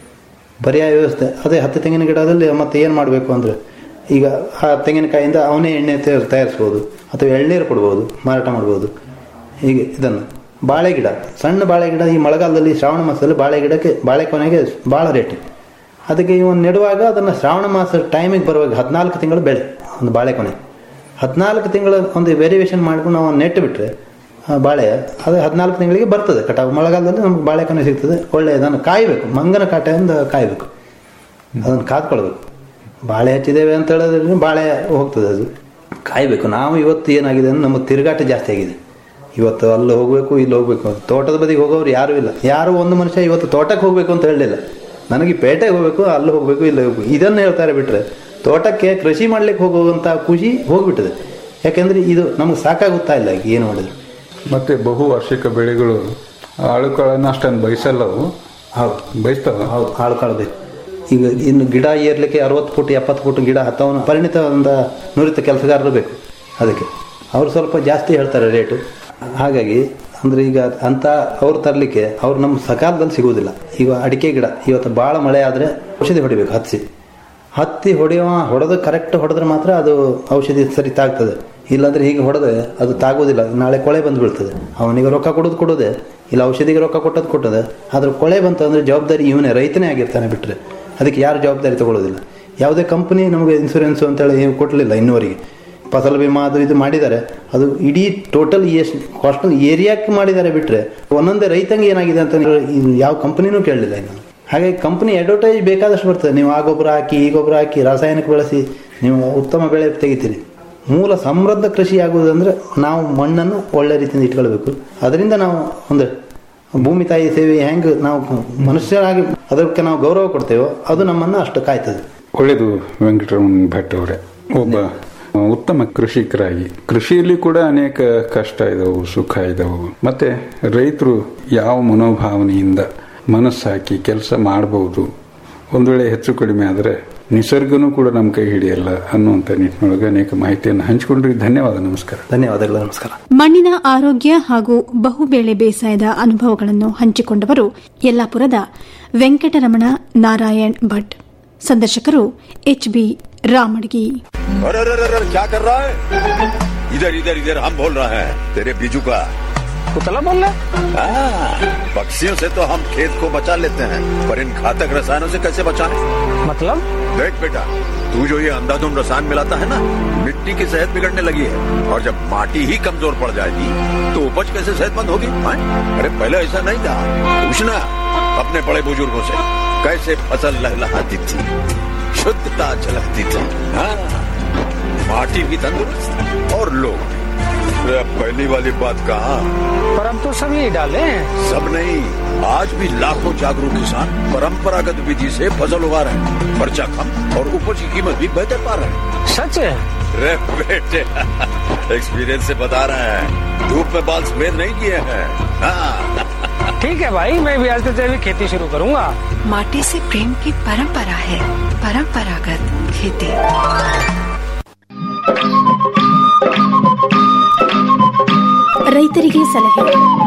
Speaker 7: ಪರ್ಯಾಯ ವ್ಯವಸ್ಥೆ ಅದೇ ಹತ್ತು ತೆಂಗಿನ ಗಿಡದಲ್ಲಿ ಮತ್ತೆ ಏನು ಮಾಡಬೇಕು ಅಂದರೆ ಈಗ ಆ ತೆಂಗಿನಕಾಯಿಂದ ಅವನೇ ಎಣ್ಣೆ ತಯಾರ್- ತಯಾರಿಸ್ಬೋದು ಅಥವಾ ಎಳ್ನೀರು ಕೊಡ್ಬೋದು ಮಾರಾಟ ಮಾಡ್ಬೋದು ಹೀಗೆ ಇದನ್ನು ಬಾಳೆ ಗಿಡ ಸಣ್ಣ ಬಾಳೆ ಗಿಡ ಈ ಮಳೆಗಾಲದಲ್ಲಿ ಶ್ರಾವಣ ಮಾಸದಲ್ಲಿ ಬಾಳೆ ಗಿಡಕ್ಕೆ ಬಾಳೆ ಕೊನೆಗೆ ಭಾಳ ರೇಟ್ ಅದಕ್ಕೆ ಇವನು ನೆಡುವಾಗ ಅದನ್ನು ಶ್ರಾವಣ ಮಾಸ ಟೈಮಿಗೆ ಬರುವಾಗ ಹದಿನಾಲ್ಕು ತಿಂಗಳು ಬೆಳೆ ಒಂದು ಬಾಳೆ ಕೊನೆ ಹದಿನಾಲ್ಕು ತಿಂಗಳ ಒಂದು ವೇರಿಯೇಷನ್ ಮಾಡ್ಕೊಂಡು ನಾವು ನೆಟ್ಟು ಬಿಟ್ರೆ ಆ ಬಾಳೆ ಅದು ಹದಿನಾಲ್ಕು ತಿಂಗಳಿಗೆ ಬರ್ತದೆ ಕಟಾವು ಮಳೆಗಾಲದಲ್ಲಿ ನಮ್ಗೆ ಬಾಳೆಕೊನೆ ಸಿಗ್ತದೆ ಒಳ್ಳೆ ಅದನ್ನು ಕಾಯಬೇಕು ಮಂಗನ ಕಾಟೆಯಿಂದ ಕಾಯಬೇಕು ಅದನ್ನು ಕಾದ್ಕೊಳ್ಬೇಕು ಬಾಳೆ ಹಚ್ಚಿದ್ದೇವೆ ಅಂತ ಹೇಳಿದ್ರೆ ಬಾಳೆ ಹೋಗ್ತದೆ ಅದು ಕಾಯಬೇಕು ನಾವು ಇವತ್ತು ಏನಾಗಿದೆ ಅಂದ್ರೆ ನಮ್ಮ ತಿರುಗಾಟ ಜಾಸ್ತಿ ಆಗಿದೆ ಇವತ್ತು ಅಲ್ಲಿ ಹೋಗಬೇಕು ಇಲ್ಲಿ ಹೋಗಬೇಕು ತೋಟದ ಬದಿಗೆ ಹೋಗೋರು ಯಾರೂ ಇಲ್ಲ ಯಾರು ಒಂದು ಮನುಷ್ಯ ಇವತ್ತು ತೋಟಕ್ಕೆ ಹೋಗಬೇಕು ಅಂತ ಹೇಳಲಿಲ್ಲ ನನಗೆ ಪೇಟೆಗೆ ಹೋಗಬೇಕು ಅಲ್ಲಿ ಹೋಗಬೇಕು ಇಲ್ಲಿ ಹೋಗಬೇಕು ಇದನ್ನು ಹೇಳ್ತಾರೆ ಬಿಟ್ರೆ ತೋಟಕ್ಕೆ ಕೃಷಿ ಮಾಡ್ಲಿಕ್ಕೆ ಹೋಗುವಂಥ ಖುಷಿ ಹೋಗ್ಬಿಟ್ಟಿದೆ ಯಾಕೆಂದ್ರೆ ಇದು ನಮ್ಗೆ ಸಾಕಾಗುತ್ತಾ ಇಲ್ಲ ಈಗ ಏನು ಮಾಡಿದ್ರು
Speaker 6: ಮತ್ತೆ ಬಹು ವಾರ್ಷಿಕ ಬೆಳೆಗಳು ಆಳುಕಾಳನ್ನ ಅಷ್ಟೊಂದು ಬಯಸಲ್ಲ ಅವು
Speaker 7: ಹೌದು
Speaker 6: ಬಯಸ್ತಾವ
Speaker 7: ಹೌದು ಕಾಳು ಕಾಳು ಬೇಕು ಈಗ ಇನ್ನು ಗಿಡ ಏರ್ಲಿಕ್ಕೆ ಅರವತ್ತು ಫುಟ್ ಎಪ್ಪತ್ತು ಫುಟ್ ಗಿಡ ಹತ್ತವನು ಪರಿಣಿತ ಒಂದು ನುರಿತ ಕೆಲಸಗಾರರು ಬೇಕು ಅದಕ್ಕೆ ಅವರು ಸ್ವಲ್ಪ ಜಾಸ್ತಿ ಹೇಳ್ತಾರೆ ರೇಟು ಹಾಗಾಗಿ ಅಂದ್ರೆ ಈಗ ಅಂತ ಅವ್ರು ತರಲಿಕ್ಕೆ ಅವ್ರು ನಮ್ಮ ಸಕಾಲದಲ್ಲಿ ಸಿಗುವುದಿಲ್ಲ ಈಗ ಅಡಿಕೆ ಗಿಡ ಇವತ್ತು ಭಾಳ ಮಳೆ ಆದರೆ ಔಷಧಿ ಹೊಡಿಬೇಕು ಹತ್ತಿ ಹತ್ತಿ ಹೊಡೆಯುವ ಹೊಡೆದು ಕರೆಕ್ಟ್ ಹೊಡೆದ್ರೆ ಮಾತ್ರ ಅದು ಔಷಧಿ ಸರಿ ತಾಗ್ತದೆ ಇಲ್ಲಾಂದ್ರೆ ಹೀಗೆ ಹೊಡೆದ್ರೆ ಅದು ತಾಗುವುದಿಲ್ಲ ನಾಳೆ ಕೊಳೆ ಬಂದು ಬೀಳ್ತದೆ ಅವನಿಗೆ ರೊಕ್ಕ ಕೊಡೋದು ಕೊಡೋದೆ ಇಲ್ಲ ಔಷಧಿಗೆ ರೊಕ್ಕ ಕೊಟ್ಟದ್ದು ಕೊಟ್ಟದೆ ಆದ್ರೆ ಕೊಳೆ ಬಂತು ಅಂದ್ರೆ ಜವಾಬ್ದಾರಿ ಇವನೇ ರೈತನೇ ಆಗಿರ್ತಾನೆ ಬಿಟ್ಟರೆ ಅದಕ್ಕೆ ಯಾರು ಜವಾಬ್ದಾರಿ ತಗೊಳ್ಳೋದಿಲ್ಲ ಯಾವುದೇ ಕಂಪನಿ ನಮಗೆ ಇನ್ಸೂರೆನ್ಸ್ ಅಂತೇಳಿ ಏನು ಕೊಡಲಿಲ್ಲ ಇನ್ನೂವರೆಗೆ ಫಸಲ್ ಬಿಮಾ ಅದು ಇದು ಮಾಡಿದ್ದಾರೆ ಅದು ಇಡೀ ಟೋಟಲ್ ಎಷ್ಟು ಕಾಸ್ಟ್ ಏರಿಯಾಕ್ಕೆ ಮಾಡಿದ್ದಾರೆ ಬಿಟ್ಟರೆ ಒಂದೊಂದೇ ರೈತಂಗೆ ಏನಾಗಿದೆ ಅಂತ ಇನ್ನು ಯಾವ ಕಂಪನಿನೂ ಕೇಳಲಿಲ್ಲ ಇನ್ನು ಹಾಗಾಗಿ ಕಂಪನಿ ಅಡ್ವರ್ಟೈಸ್ ಬೇಕಾದಷ್ಟು ಬರ್ತದೆ ನೀವು ಆ ಗೊಬ್ಬರ ಹಾಕಿ ಈ ಗೊಬ್ಬರ ಹಾಕಿ ರಾಸಾಯನಿಕ ಬಳಸಿ ನೀವು ಉತ್ತಮ ಬೆಳೆ ತೆಗಿತೀರಿ ಮೂಲ ಸಮೃದ್ಧ ಕೃಷಿ ಆಗುವುದಂದ್ರೆ ನಾವು ಮಣ್ಣನ್ನು ಒಳ್ಳೆ ರೀತಿಯಿಂದ ಇಟ್ಕೊಳ್ಬೇಕು ಅದರಿಂದ ನಾವು ಒಂದು ಭೂಮಿ ತಾಯಿ ಸೇವೆ ಹೆಂಗೆ ನಾವು ಮನುಷ್ಯರಾಗಿ ಅದಕ್ಕೆ ನಾವು ಗೌರವ ಕೊಡ್ತೇವೋ ಅದು ನಮ್ಮನ್ನು ಅಷ್ಟು ಕಾಯ್ತದೆ
Speaker 6: ಒಳ್ಳೆಯದು ವೆಂಕಟರಮಣ ಭಟ್ ಅವರೇ ಒಬ್ಬ ಉತ್ತಮ ಕೃಷಿಕರಾಗಿ ಕೃಷಿಯಲ್ಲಿ ಕೂಡ ಅನೇಕ ಕಷ್ಟ ಇದಾವು ಸುಖ ಇದಾವು ಮತ್ತೆ ರೈತರು ಯಾವ ಮನೋಭಾವನೆಯಿಂದ ಮನಸ್ಸಾಕಿ ಕೆಲಸ ಮಾಡಬಹುದು ಒಂದು ವೇಳೆ ಹೆಚ್ಚು ಕಡಿಮೆ ಆದರೆ ನಿಸರ್ಗನೂ ಕೂಡ ನಮ್ಮ ಕೈ ಹಿಡಿಯಲ್ಲ ಅನ್ನುವಂಥ ನಿಟ್ಟಿನೊಳಗೆ ಅನೇಕ ಮಾಹಿತಿಯನ್ನು ಹಂಚಿಕೊಂಡ್ರಿ ಧನ್ಯವಾದ ನಮಸ್ಕಾರ
Speaker 7: ಧನ್ಯವಾದಗಳು ನಮಸ್ಕಾರ
Speaker 5: ಮಣ್ಣಿನ ಆರೋಗ್ಯ ಹಾಗೂ ಬಹುಬೇಳೆ ಬೇಸಾಯದ ಅನುಭವಗಳನ್ನು ಹಂಚಿಕೊಂಡವರು ಯಲ್ಲಾಪುರದ ವೆಂಕಟರಮಣ ನಾರಾಯಣ್ ಭಟ್ ಸಂದರ್ಶಕರು ಎಚ್ ಬಿ ರಾಮಡ್ಗಿ
Speaker 2: अरे अरे अरे अरे, क्या कर रहा है इधर इधर इधर हम बोल रहे हैं तेरे बीजू का
Speaker 8: कुतला बोल रहा
Speaker 2: हाँ, पक्षियों से तो हम खेत को बचा लेते हैं पर इन घातक रसायनों से कैसे बचाएं?
Speaker 8: मतलब
Speaker 2: देख बेटा तू जो ये अंधाधुंध रसायन मिलाता है ना मिट्टी की सेहत बिगड़ने लगी है और जब माटी ही कमजोर पड़ जाएगी तो उपज कैसे सेहतमंद होगी हाँ? अरे पहले ऐसा नहीं था पूछना अपने बड़े बुजुर्गों से कैसे फसल लहलहाती थी शुद्धता झलकती थी हाँ माटी भी तंदुरुस्त और लोग भी अरे अब पहली वाली बात कहा
Speaker 8: पर हम तो सब यही डाले हैं
Speaker 2: सब नहीं आज भी लाखों जागरूक किसान परंपरागत विधि से फसल उगा रहे हैं खर्चा कम और उपज की कीमत भी बेहतर पा रहे हैं
Speaker 8: सच है
Speaker 2: रे बेटे एक्सपीरियंस से बता रहे हैं धूप में बाल सफेद नहीं किए हैं हाँ
Speaker 8: ठीक है भाई मैं भी आज से जैविक खेती शुरू करूंगा
Speaker 9: माटी से प्रेम की परंपरा है परंपरागत खेती
Speaker 5: ರೈತರಿಗೆ ಸಲಹೆ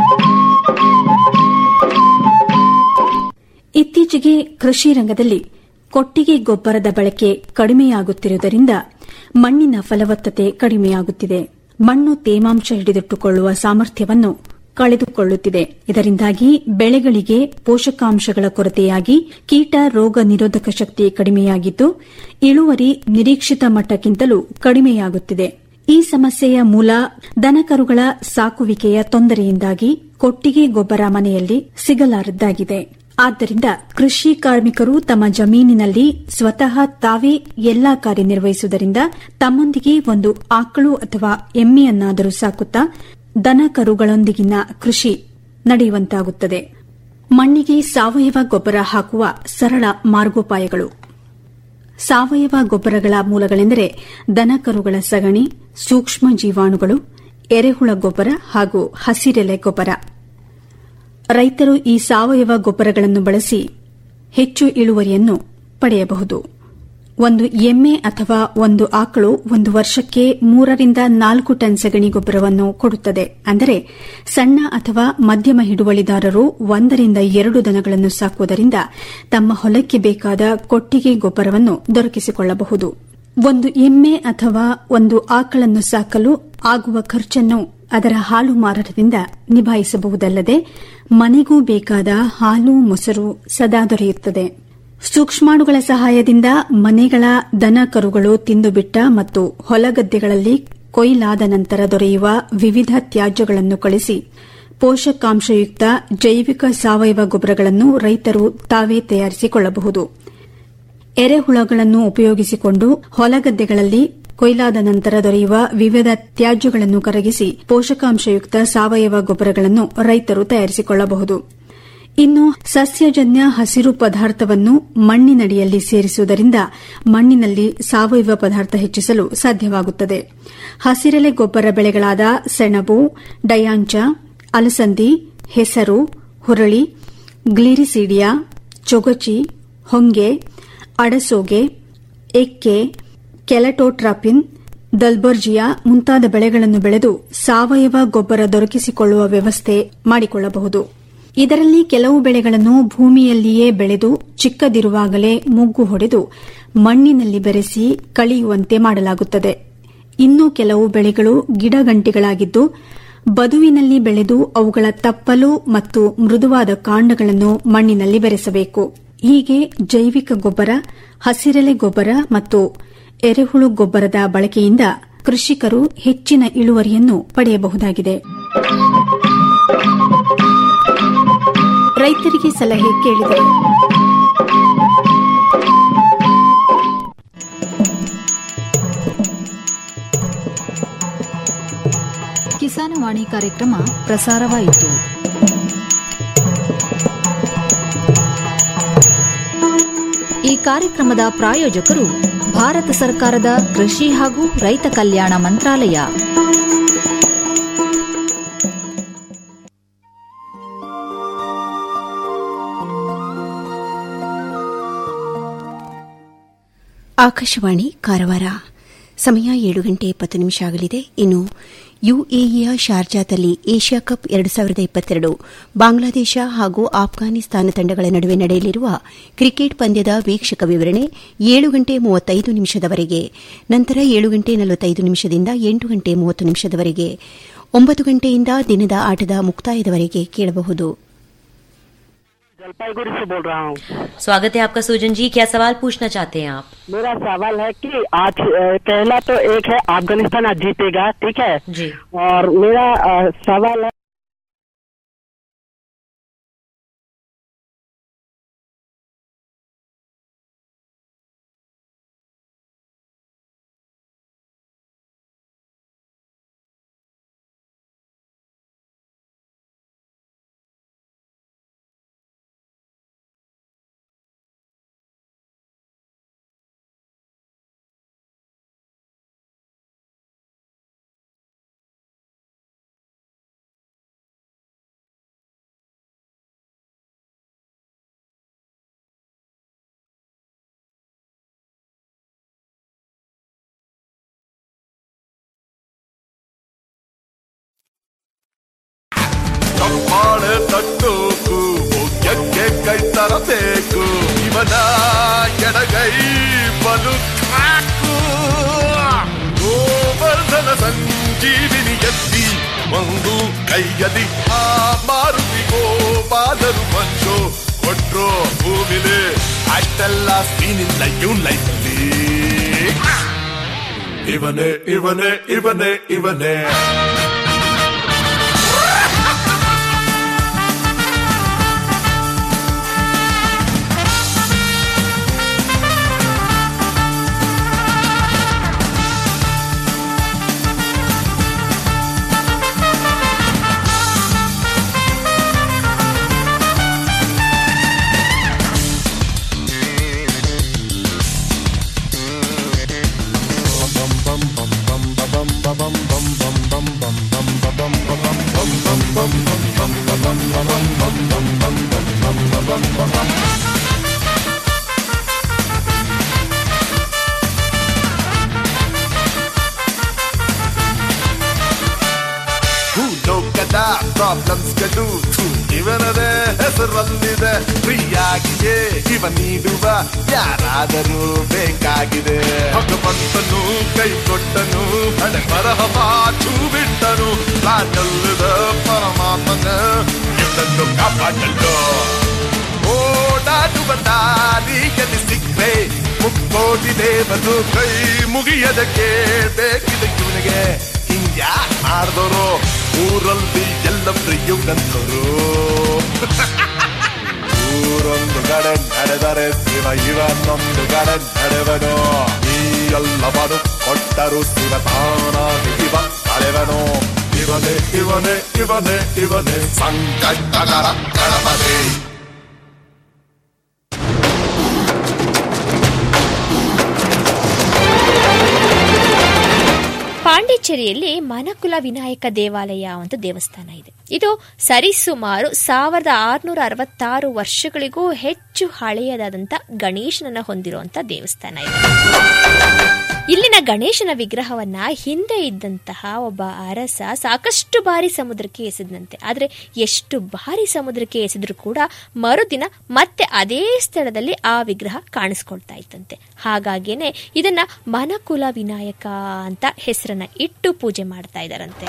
Speaker 5: ಇತ್ತೀಚೆಗೆ ಕೃಷಿ ರಂಗದಲ್ಲಿ ಕೊಟ್ಟಿಗೆ ಗೊಬ್ಬರದ ಬಳಕೆ ಕಡಿಮೆಯಾಗುತ್ತಿರುವುದರಿಂದ ಮಣ್ಣಿನ ಫಲವತ್ತತೆ ಕಡಿಮೆಯಾಗುತ್ತಿದೆ ಮಣ್ಣು ತೇವಾಂಶ ಹಿಡಿದಿಟ್ಟುಕೊಳ್ಳುವ ಸಾಮರ್ಥ್ಯವನ್ನು ಕಳೆದುಕೊಳ್ಳುತ್ತಿದೆ ಇದರಿಂದಾಗಿ ಬೆಳೆಗಳಿಗೆ ಪೋಷಕಾಂಶಗಳ ಕೊರತೆಯಾಗಿ ಕೀಟ ರೋಗ ನಿರೋಧಕ ಶಕ್ತಿ ಕಡಿಮೆಯಾಗಿದ್ದು ಇಳುವರಿ ನಿರೀಕ್ಷಿತ ಮಟ್ಟಕ್ಕಿಂತಲೂ ಕಡಿಮೆಯಾಗುತ್ತಿದೆ ಈ ಸಮಸ್ಯೆಯ ಮೂಲ ದನಕರುಗಳ ಸಾಕುವಿಕೆಯ ತೊಂದರೆಯಿಂದಾಗಿ ಕೊಟ್ಟಿಗೆ ಗೊಬ್ಬರ ಮನೆಯಲ್ಲಿ ಸಿಗಲಾರದ್ದಾಗಿದೆ ಆದ್ದರಿಂದ ಕೃಷಿ ಕಾರ್ಮಿಕರು ತಮ್ಮ ಜಮೀನಿನಲ್ಲಿ ಸ್ವತಃ ತಾವೇ ಎಲ್ಲಾ ಕಾರ್ಯನಿರ್ವಹಿಸುವುದರಿಂದ ತಮ್ಮೊಂದಿಗೆ ಒಂದು ಆಕಳು ಅಥವಾ ಎಮ್ಮೆಯನ್ನಾದರೂ ಸಾಕುತ್ತಾ ದನ ಕರುಗಳೊಂದಿಗಿನ ಕೃಷಿ ನಡೆಯುವಂತಾಗುತ್ತದೆ ಮಣ್ಣಿಗೆ ಸಾವಯವ ಗೊಬ್ಬರ ಹಾಕುವ ಸರಳ ಮಾರ್ಗೋಪಾಯಗಳು ಸಾವಯವ ಗೊಬ್ಬರಗಳ ಮೂಲಗಳೆಂದರೆ ದನಕರುಗಳ ಸಗಣಿ ಸೂಕ್ಷ್ಮ ಜೀವಾಣುಗಳು ಎರೆಹುಳ ಗೊಬ್ಬರ ಹಾಗೂ ಹಸಿರೆಲೆ ಗೊಬ್ಬರ ರೈತರು ಈ ಸಾವಯವ ಗೊಬ್ಬರಗಳನ್ನು ಬಳಸಿ ಹೆಚ್ಚು ಇಳುವರಿಯನ್ನು ಪಡೆಯಬಹುದು ಒಂದು ಎಮ್ಮೆ ಅಥವಾ ಒಂದು ಆಕಳು ಒಂದು ವರ್ಷಕ್ಕೆ ಮೂರರಿಂದ ನಾಲ್ಕು ಟನ್ ಸಗಣಿ ಗೊಬ್ಬರವನ್ನು ಕೊಡುತ್ತದೆ ಅಂದರೆ ಸಣ್ಣ ಅಥವಾ ಮಧ್ಯಮ ಹಿಡುವಳಿದಾರರು ಒಂದರಿಂದ ಎರಡು ದನಗಳನ್ನು ಸಾಕುವುದರಿಂದ ತಮ್ಮ ಹೊಲಕ್ಕೆ ಬೇಕಾದ ಕೊಟ್ಟಿಗೆ ಗೊಬ್ಬರವನ್ನು ದೊರಕಿಸಿಕೊಳ್ಳಬಹುದು ಒಂದು ಎಮ್ಮೆ ಅಥವಾ ಒಂದು ಆಕಳನ್ನು ಸಾಕಲು ಆಗುವ ಖರ್ಚನ್ನು ಅದರ ಹಾಲು ಮಾರಾಟದಿಂದ ನಿಭಾಯಿಸಬಹುದಲ್ಲದೆ ಮನೆಗೂ ಬೇಕಾದ ಹಾಲು ಮೊಸರು ಸದಾ ದೊರೆಯುತ್ತದೆ ಸೂಕ್ಷ್ಮಾಣುಗಳ ಸಹಾಯದಿಂದ ಮನೆಗಳ ದನ ಕರುಗಳು ತಿಂದುಬಿಟ್ಟ ಮತ್ತು ಹೊಲಗದ್ದೆಗಳಲ್ಲಿ ಕೊಯ್ಲಾದ ನಂತರ ದೊರೆಯುವ ವಿವಿಧ ತ್ಯಾಜ್ಯಗಳನ್ನು ಕಳಿಸಿ ಪೋಷಕಾಂಶಯುಕ್ತ ಜೈವಿಕ ಸಾವಯವ ಗೊಬ್ಬರಗಳನ್ನು ರೈತರು ತಾವೇ ತಯಾರಿಸಿಕೊಳ್ಳಬಹುದು ಎರೆಹುಳಗಳನ್ನು ಉಪಯೋಗಿಸಿಕೊಂಡು ಹೊಲಗದ್ದೆಗಳಲ್ಲಿ ಕೊಯ್ಲಾದ ನಂತರ ದೊರೆಯುವ ವಿವಿಧ ತ್ಯಾಜ್ಯಗಳನ್ನು ಕರಗಿಸಿ ಪೋಷಕಾಂಶಯುಕ್ತ ಸಾವಯವ ಗೊಬ್ಬರಗಳನ್ನು ರೈತರು ತಯಾರಿಸಿಕೊಳ್ಳಬಹುದು ಇನ್ನು ಸಸ್ಯಜನ್ಯ ಹಸಿರು ಪದಾರ್ಥವನ್ನು ಮಣ್ಣಿನಡಿಯಲ್ಲಿ ಸೇರಿಸುವುದರಿಂದ ಮಣ್ಣಿನಲ್ಲಿ ಸಾವಯವ ಪದಾರ್ಥ ಹೆಚ್ಚಿಸಲು ಸಾಧ್ಯವಾಗುತ್ತದೆ ಹಸಿರೆಲೆ ಗೊಬ್ಬರ ಬೆಳೆಗಳಾದ ಸೆಣಬು ಡಯಾಂಚ ಅಲಸಂದಿ ಹೆಸರು ಹುರಳಿ ಗ್ಲಿರಿಸೀಡಿಯಾ ಚೊಗಚಿ ಹೊಂಗೆ ಅಡಸೋಗೆ ಎಕ್ಕೆ ಕೆಲಟೋಟ್ರಾಪಿನ್ ದಲ್ಬರ್ಜಿಯಾ ಮುಂತಾದ ಬೆಳೆಗಳನ್ನು ಬೆಳೆದು ಸಾವಯವ ಗೊಬ್ಬರ ದೊರಕಿಸಿಕೊಳ್ಳುವ ವ್ಯವಸ್ಥೆ ಮಾಡಿಕೊಳ್ಳಬಹುದು ಇದರಲ್ಲಿ ಕೆಲವು ಬೆಳೆಗಳನ್ನು ಭೂಮಿಯಲ್ಲಿಯೇ ಬೆಳೆದು ಚಿಕ್ಕದಿರುವಾಗಲೇ ಮುಗ್ಗು ಹೊಡೆದು ಮಣ್ಣಿನಲ್ಲಿ ಬೆರೆಸಿ ಕಳೆಯುವಂತೆ ಮಾಡಲಾಗುತ್ತದೆ ಇನ್ನು ಕೆಲವು ಬೆಳೆಗಳು ಗಿಡಗಂಟಿಗಳಾಗಿದ್ದು ಬದುವಿನಲ್ಲಿ ಬೆಳೆದು ಅವುಗಳ ತಪ್ಪಲು ಮತ್ತು ಮೃದುವಾದ ಕಾಂಡಗಳನ್ನು ಮಣ್ಣಿನಲ್ಲಿ ಬೆರೆಸಬೇಕು ಹೀಗೆ ಜೈವಿಕ ಗೊಬ್ಬರ ಹಸಿರೆಲೆ ಗೊಬ್ಬರ ಮತ್ತು ಎರೆಹುಳು ಗೊಬ್ಬರದ ಬಳಕೆಯಿಂದ ಕೃಷಿಕರು ಹೆಚ್ಚಿನ ಇಳುವರಿಯನ್ನು ಪಡೆಯಬಹುದಾಗಿದೆ ರೈತರಿಗೆ ಸಲಹೆ ಕೇಳಿದರು
Speaker 1: ಕಿಸಾನವಾಣಿ ಕಾರ್ಯಕ್ರಮ ಪ್ರಸಾರವಾಯಿತು ಈ ಕಾರ್ಯಕ್ರಮದ ಪ್ರಾಯೋಜಕರು ಭಾರತ ಸರ್ಕಾರದ ಕೃಷಿ ಹಾಗೂ ರೈತ ಕಲ್ಯಾಣ ಮಂತ್ರಾಲಯ
Speaker 10: ಆಕಾಶವಾಣಿ ಕಾರವಾರ ಸಮಯ ಏಳು ಗಂಟೆ ಇಪ್ಪತ್ತು ನಿಮಿಷ ಆಗಲಿದೆ ಇನ್ನು ಯುಎಇಯ ಶಾರ್ಜಾದಲ್ಲಿ ಏಷ್ಯಾ ಕಪ್ ಎರಡು ಸಾವಿರದ ಇಪ್ಪತ್ತೆರಡು ಬಾಂಗ್ಲಾದೇಶ ಹಾಗೂ ಆಫ್ಘಾನಿಸ್ತಾನ ತಂಡಗಳ ನಡುವೆ ನಡೆಯಲಿರುವ ಕ್ರಿಕೆಟ್ ಪಂದ್ಯದ ವೀಕ್ಷಕ ವಿವರಣೆ ಏಳು ಗಂಟೆ ಮೂವತ್ತೈದು ನಿಮಿಷದವರೆಗೆ ನಂತರ ಏಳು ಗಂಟೆ ನಲವತ್ತೈದು ನಿಮಿಷದಿಂದ ಎಂಟು ಗಂಟೆ ಮೂವತ್ತು ನಿಮಿಷದವರೆಗೆ ಒಂಬತ್ತು ಗಂಟೆಯಿಂದ ದಿನದ ಆಟದ ಮುಕ್ತಾಯದವರೆಗೆ ಕೇಳಬಹುದು
Speaker 11: जलपाईगुड़ी से बोल रहा हूँ
Speaker 12: स्वागत है आपका सुजन जी क्या सवाल पूछना चाहते हैं आप
Speaker 11: मेरा सवाल है कि आज अ, पहला तो एक है अफगानिस्तान आज जीतेगा ठीक है
Speaker 12: जी
Speaker 11: और मेरा अ, सवाल है
Speaker 13: ಬೇಕು ಇವನ ಎಡಗೈ ಬಲು ಕ್ರಾಕು ಗೋವರ್ಧನ ಸಂಜೀವಿನಿ ಎತ್ತಿ ಒಂದು ಕೈಯಲ್ಲಿ ಆ ಮಾರುತಿ ಗೋಪಾಲರು ಮಂಚು ಕೊಟ್ರು ಭೂಮಿಲಿ ಅಷ್ಟೆಲ್ಲ ಸೀನಿಲ್ಲ ಇವನ್ ಲೈಫಲ್ಲಿ ಇವನೇ ಇವನೇ ಇವನೇ ಇವನೇ ಭೂಲೋಕದ ಪ್ರಾಬ್ಲಮ್ಸ್ಗಳು ಇವನದೇ ಹೆಸರಲ್ಲಿದೆ ಫ್ರೀಯಾಗಿಯೇ ಇವ ನೀಡುವ ಯಾರಾದರೂ ಬೇಕಾಗಿದೆ ಭಗವಂತನು ಕೈ ಕೊಟ್ಟನು ಹಣೆ ಬರಹ ಮಾಚು ಬಿಟ್ಟನು ಪ್ಲಾನಲ್ಲಿದ ಪರಮಾತ್ಮನ ಇವನನ್ನು ಕಾಪಾಡಲು ಓಡಾಡುವ ದಾರಿಯಲ್ಲಿ ಸಿಕ್ಕರೆ ಮುಕ್ಕೋಟಿ ದೇವರು ಕೈ ಮುಗಿಯದ ಕೇಳಬೇಕಿದೆ ಇವನಿಗೆ ಹಿಂಗ್ಯಾ ಮಾಡಿದವರು ಊರಲ್ಲಿ ಎಲ್ಲ ಪ್ರಿಯುಗಂತರು ಊರೊಂದು ಕಡೆ ನಡೆದರೆ ಶಿವ ಇವನೊಂದು ಕಡೆ ನಡೆವನು ಈ ಎಲ್ಲವನು ಕೊಟ್ಟರು ಶಿವ ತಾನಾಗಿ ಇವ ಅಳೆವನು ಇವನೇ ಇವನೇ ಇವನೇ ಇವನೇ ಸಂಕಟಕರ ಗಣಪತಿ
Speaker 14: ಪಾಂಡಿಚೇರಿಯಲ್ಲಿ ಮನಕುಲ ವಿನಾಯಕ ದೇವಾಲಯ ಒಂದು ದೇವಸ್ಥಾನ ಇದೆ ಇದು ಸರಿಸುಮಾರು ಸಾವಿರದ ಆರುನೂರ ಅರವತ್ತಾರು ವರ್ಷಗಳಿಗೂ ಹೆಚ್ಚು ಹಳೆಯದಾದಂಥ ಗಣೇಶನನ್ನ ಹೊಂದಿರುವಂತ ದೇವಸ್ಥಾನ ಇದೆ ಇಲ್ಲಿನ ಗಣೇಶನ ವಿಗ್ರಹವನ್ನ ಹಿಂದೆ ಇದ್ದಂತಹ ಒಬ್ಬ ಅರಸ ಸಾಕಷ್ಟು ಬಾರಿ ಸಮುದ್ರಕ್ಕೆ ಎಸೆದಂತೆ ಆದರೆ ಎಷ್ಟು ಬಾರಿ ಸಮುದ್ರಕ್ಕೆ ಎಸೆದ್ರು ಕೂಡ ಮರುದಿನ ಮತ್ತೆ ಅದೇ ಸ್ಥಳದಲ್ಲಿ ಆ ವಿಗ್ರಹ ಕಾಣಿಸ್ಕೊಳ್ತಾ ಇತ್ತಂತೆ ಹಾಗಾಗೇನೆ ಇದನ್ನ ಮನಕುಲ ವಿನಾಯಕ ಅಂತ ಹೆಸರನ್ನ ಇಟ್ಟು ಪೂಜೆ ಮಾಡ್ತಾ ಇದ್ದಾರಂತೆ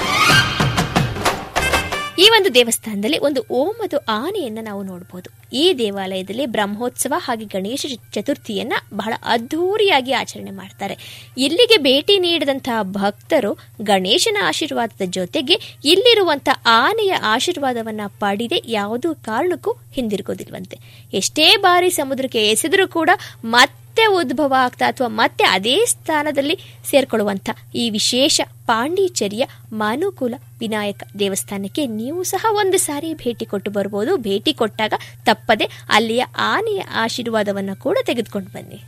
Speaker 14: ಈ ಒಂದು ದೇವಸ್ಥಾನದಲ್ಲಿ ಒಂದು ಓಮದು ಆನೆಯನ್ನ ನಾವು ನೋಡಬಹುದು ಈ ದೇವಾಲಯದಲ್ಲಿ ಬ್ರಹ್ಮೋತ್ಸವ ಹಾಗೆ ಗಣೇಶ ಚತುರ್ಥಿಯನ್ನ ಬಹಳ ಅದ್ಧೂರಿಯಾಗಿ ಆಚರಣೆ ಮಾಡ್ತಾರೆ ಇಲ್ಲಿಗೆ ಭೇಟಿ ನೀಡಿದಂತಹ ಭಕ್ತರು ಗಣೇಶನ ಆಶೀರ್ವಾದದ ಜೊತೆಗೆ ಇಲ್ಲಿರುವಂತಹ ಆನೆಯ ಆಶೀರ್ವಾದವನ್ನ ಪಡೆದೇ ಯಾವುದೂ ಕಾರಣಕ್ಕೂ ಹಿಂದಿರುಗೋದಿಲ್ವಂತೆ ಎಷ್ಟೇ ಬಾರಿ ಸಮುದ್ರಕ್ಕೆ ಎಸೆದರೂ ಕೂಡ ಮತ್ತೆ ಉದ್ಭವ ಆಗ್ತಾ ಅಥವಾ ಮತ್ತೆ ಅದೇ ಸ್ಥಾನದಲ್ಲಿ ಸೇರ್ಕೊಳ್ಳುವಂಥ ಈ ವಿಶೇಷ ಪಾಂಡಿಚೇರಿಯ ಮಾನುಕುಲ ವಿನಾಯಕ ದೇವಸ್ಥಾನಕ್ಕೆ ನೀವು ಸಹ ಒಂದು ಸಾರಿ ಭೇಟಿ ಕೊಟ್ಟು ಬರ್ಬೋದು ಭೇಟಿ ಕೊಟ್ಟಾಗ ತಪ್ಪದೆ ಅಲ್ಲಿಯ ಆನೆಯ ಆಶೀರ್ವಾದವನ್ನು ಕೂಡ ತೆಗೆದುಕೊಂಡು ಬನ್ನಿ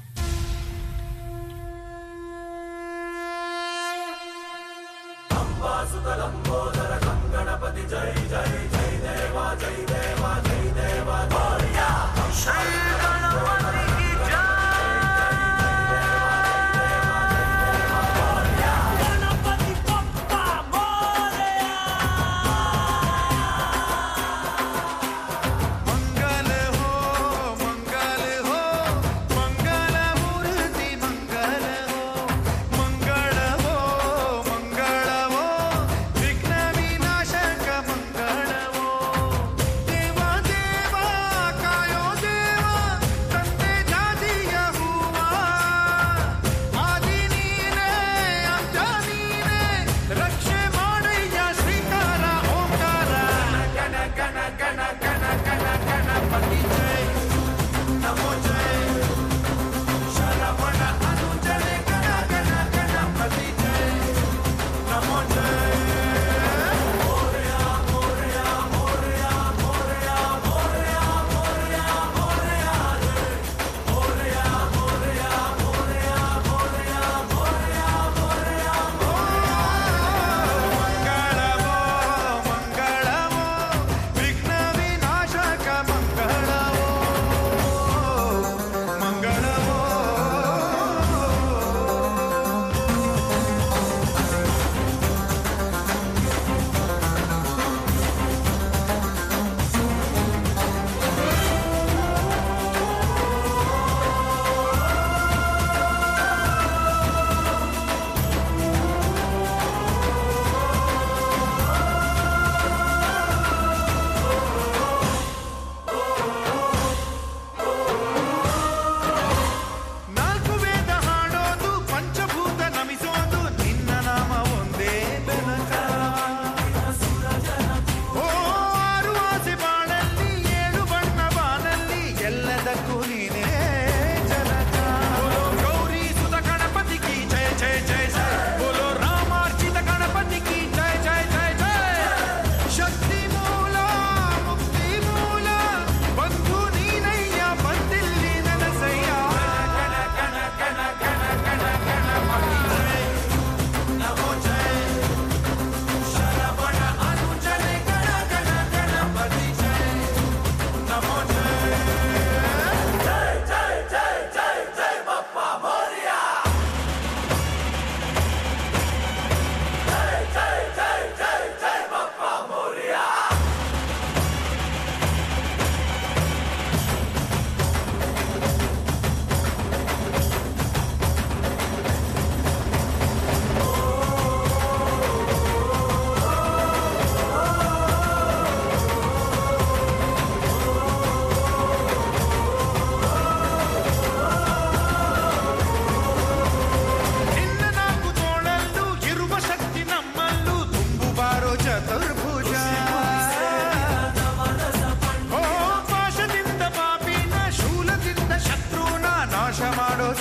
Speaker 13: ಮಂಗಳ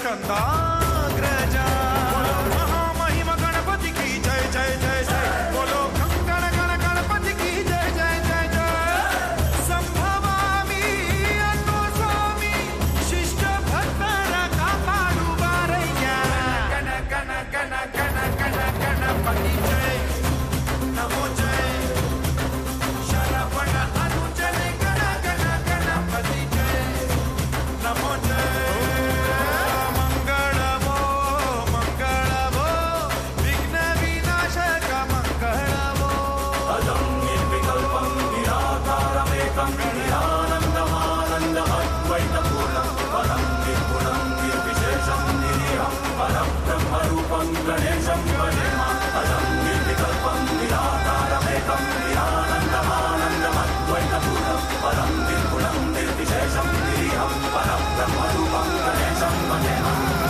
Speaker 15: स्कंदाग्रज बोलो महामहिम गणपति की जय जय जय जय बोलो गण गण गणपति की जय जय जय जय संभवामि अतो स्वामी शिष्ट भक्ತರ ಕಾಪಾಡು ಬಾರಯ್ಯ ಗಣ ಗಣ ಗಣ ಗಣ ಗಣ ಗಣಪತಿ ಜಯ ನಮೋ ಜಯ ಶರವಣ ಅನುಜನೆ ಗಣ ಗಣ ಗಣಪತಿ ಜಯ ನಮೋ ಜಯ ಮಂಗಳವೋ ಮಂಗಳವೋ ವಿಘ್ನ ವಿನಾಶಕ ಮಂಗಳವೋ ಅದಂ ನಿರ್ವಿಕಲ್ಪಂ ನಿರಾಕಾರಮೇಕಂ ನಿರಾನಂದಮಾನಂದಮದ್ವೈತಪೂರ್ಣಂ ಪರಂ ನಿರ್ಗುಣಂ ನಿರ್ವಿಶೇಷಂ ನಿರೀಹಂ ಪರಂ ಬ್ರಹ್ಮರೂಪಂ ಗಣೇಶಂ ಭಜೇಮ ಅದಂ ನಿರ್ವಿಕಲ್ಪಂ ನಿರಾಕಾರಮೇಕಂ ನಿರಾನಂದಮಾನಂದಮದ್ವೈತಪೂರ್ಣಂ ಪರಂ ನಿರ್ಗುಣಂ ನಿರ್ವಿಶೇಷಂ ನಿರೀಹಂ ಪರಂ ಬ್ರಹ್ಮರೂಪಂ ಗಣೇಶಂ ಭಜೇಮ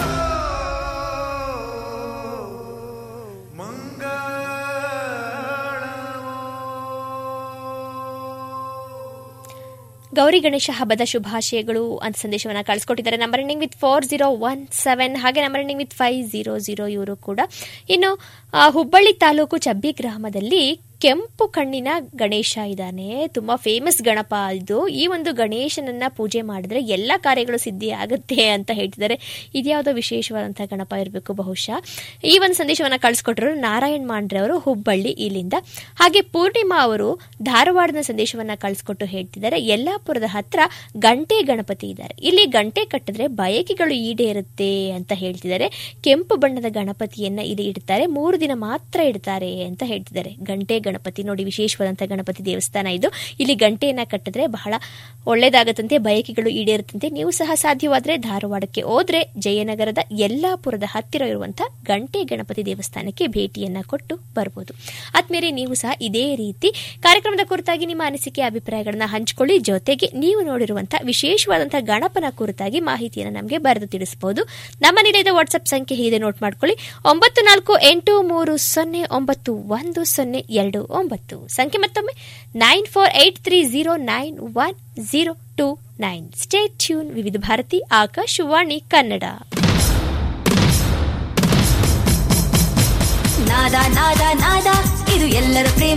Speaker 14: ಗೌರಿ ಗಣೇಶ ಹಬ್ಬದ ಶುಭಾಶಯಗಳು ಅಂತ ಸಂದೇಶವನ್ನು ಕಳಿಸ್ಕೊಟ್ಟಿದ್ದಾರೆ number ending with four zero one seven ಹಾಗೆ number ending with five zero zero ಇವರು ಕೂಡ ಇನ್ನು ಆ, ಹುಬ್ಬಳ್ಳಿ ತಾಲೂಕು ಚಬ್ಬಿ ಗ್ರಾಮದಲ್ಲಿ ಕೆಂಪು ಕಣ್ಣಿನ ಗಣೇಶ ಇದ್ದಾನೆ ತುಂಬಾ ಫೇಮಸ್ ಗಣಪ ಇದು ಈ ಒಂದು ಗಣೇಶನನ್ನ ಪೂಜೆ ಮಾಡಿದ್ರೆ ಎಲ್ಲ ಕಾರ್ಯಗಳು ಸಿದ್ಧಿ ಆಗುತ್ತೆ ಅಂತ ಹೇಳ್ತಿದ್ದಾರೆ ಇದ್ಯಾವುದೋ ವಿಶೇಷವಾದಂತಹ ಗಣಪ ಇರಬೇಕು ಬಹುಶಃ ಈ ಒಂದು ಸಂದೇಶವನ್ನ ಕಳಿಸ್ಕೊಟ್ರು ನಾರಾಯಣ್ ಮಾಂಡ್ರೆ ಅವರು ಹುಬ್ಬಳ್ಳಿ ಇಲ್ಲಿಂದ ಹಾಗೆ ಪೂರ್ಣಿಮಾ ಅವರು ಧಾರವಾಡದ ಸಂದೇಶವನ್ನ ಕಳಿಸ್ಕೊಟ್ಟು ಹೇಳ್ತಿದ್ದಾರೆ ಯಲ್ಲಾಪುರದ ಹತ್ರ ಗಂಟೆ ಗಣಪತಿ ಇದ್ದಾರೆ ಇಲ್ಲಿ ಗಂಟೆ ಕಟ್ಟಿದ್ರೆ ಬಯಕೆಗಳು ಈಡೇರುತ್ತೆ ಅಂತ ಹೇಳ್ತಿದ್ದಾರೆ ಕೆಂಪು ಬಣ್ಣದ ಗಣಪತಿಯನ್ನ ಇಲ್ಲಿ ಇಡ್ತಾರೆ ಮೂರು ದಿನ ಮಾತ್ರ ಇಡ್ತಾರೆ ಅಂತ ಹೇಳ್ತಿದ್ದಾರೆ ಗಂಟೆ ಗಣಪತಿ ನೋಡಿ ವಿಶೇಷವಾದಂತಹ ಗಣಪತಿ ದೇವಸ್ಥಾನ ಇದು ಇಲ್ಲಿ ಗಂಟೆಯನ್ನ ಕಟ್ಟಿದ್ರೆ ಬಹಳ ಒಳ್ಳೇದಾಗತ್ತಂತೆ ಬಯಕೆಗಳು ಈಡೇರುತ್ತಂತೆ ನೀವು ಸಹ ಸಾಧ್ಯವಾದ್ರೆ ಧಾರವಾಡಕ್ಕೆ ಹೋದ್ರೆ ಜಯನಗರದ ಯಲ್ಲಾಪುರದ ಹತ್ತಿರ ಇರುವಂತಹ ಗಂಟೆ ಗಣಪತಿ ದೇವಸ್ಥಾನಕ್ಕೆ ಭೇಟಿಯನ್ನ ಕೊಟ್ಟು ಬರ್ಬೋದು ಆದ್ಮೇಲೆ ನೀವು ಸಹ ಇದೇ ರೀತಿ ಕಾರ್ಯಕ್ರಮದ ಕುರಿತಾಗಿ ನಿಮ್ಮ ಅನಿಸಿಕೆ ಅಭಿಪ್ರಾಯಗಳನ್ನ ಹಂಚಿಕೊಳ್ಳಿ ಜೊತೆಗೆ ನೀವು ನೋಡಿರುವಂತಹ ವಿಶೇಷವಾದಂತಹ ಗಣಪನ ಕುರಿತಾಗಿ ಮಾಹಿತಿಯನ್ನು ನಮಗೆ ಬರೆದು ತಿಳಿಸಬಹುದು ನಮ್ಮ ನಿಲಯದ ವಾಟ್ಸ್ಆಪ್ ಸಂಖ್ಯೆ ಹೀಗೆ ನೋಟ್ ಮಾಡ್ಕೊಳ್ಳಿ ಒಂಬತ್ತು ನಾಲ್ಕು ಎಂಟು ಮೂರು ಸೊನ್ನೆ ಒಂಬತ್ತು ಒಂದು ಸೊನ್ನೆ ಎರಡು ಒಂಬತ್ತು ಸಂಖ್ಯೆ ಮತ್ತೊಮ್ಮೆ nine four eight three zero nine one zero two nine stay tuned Vividh Bharati Akashvani Kannada
Speaker 16: ನಾದ ನಾದ ನಾದ ಇದು ಎಲ್ಲರ ಪ್ರೇಮ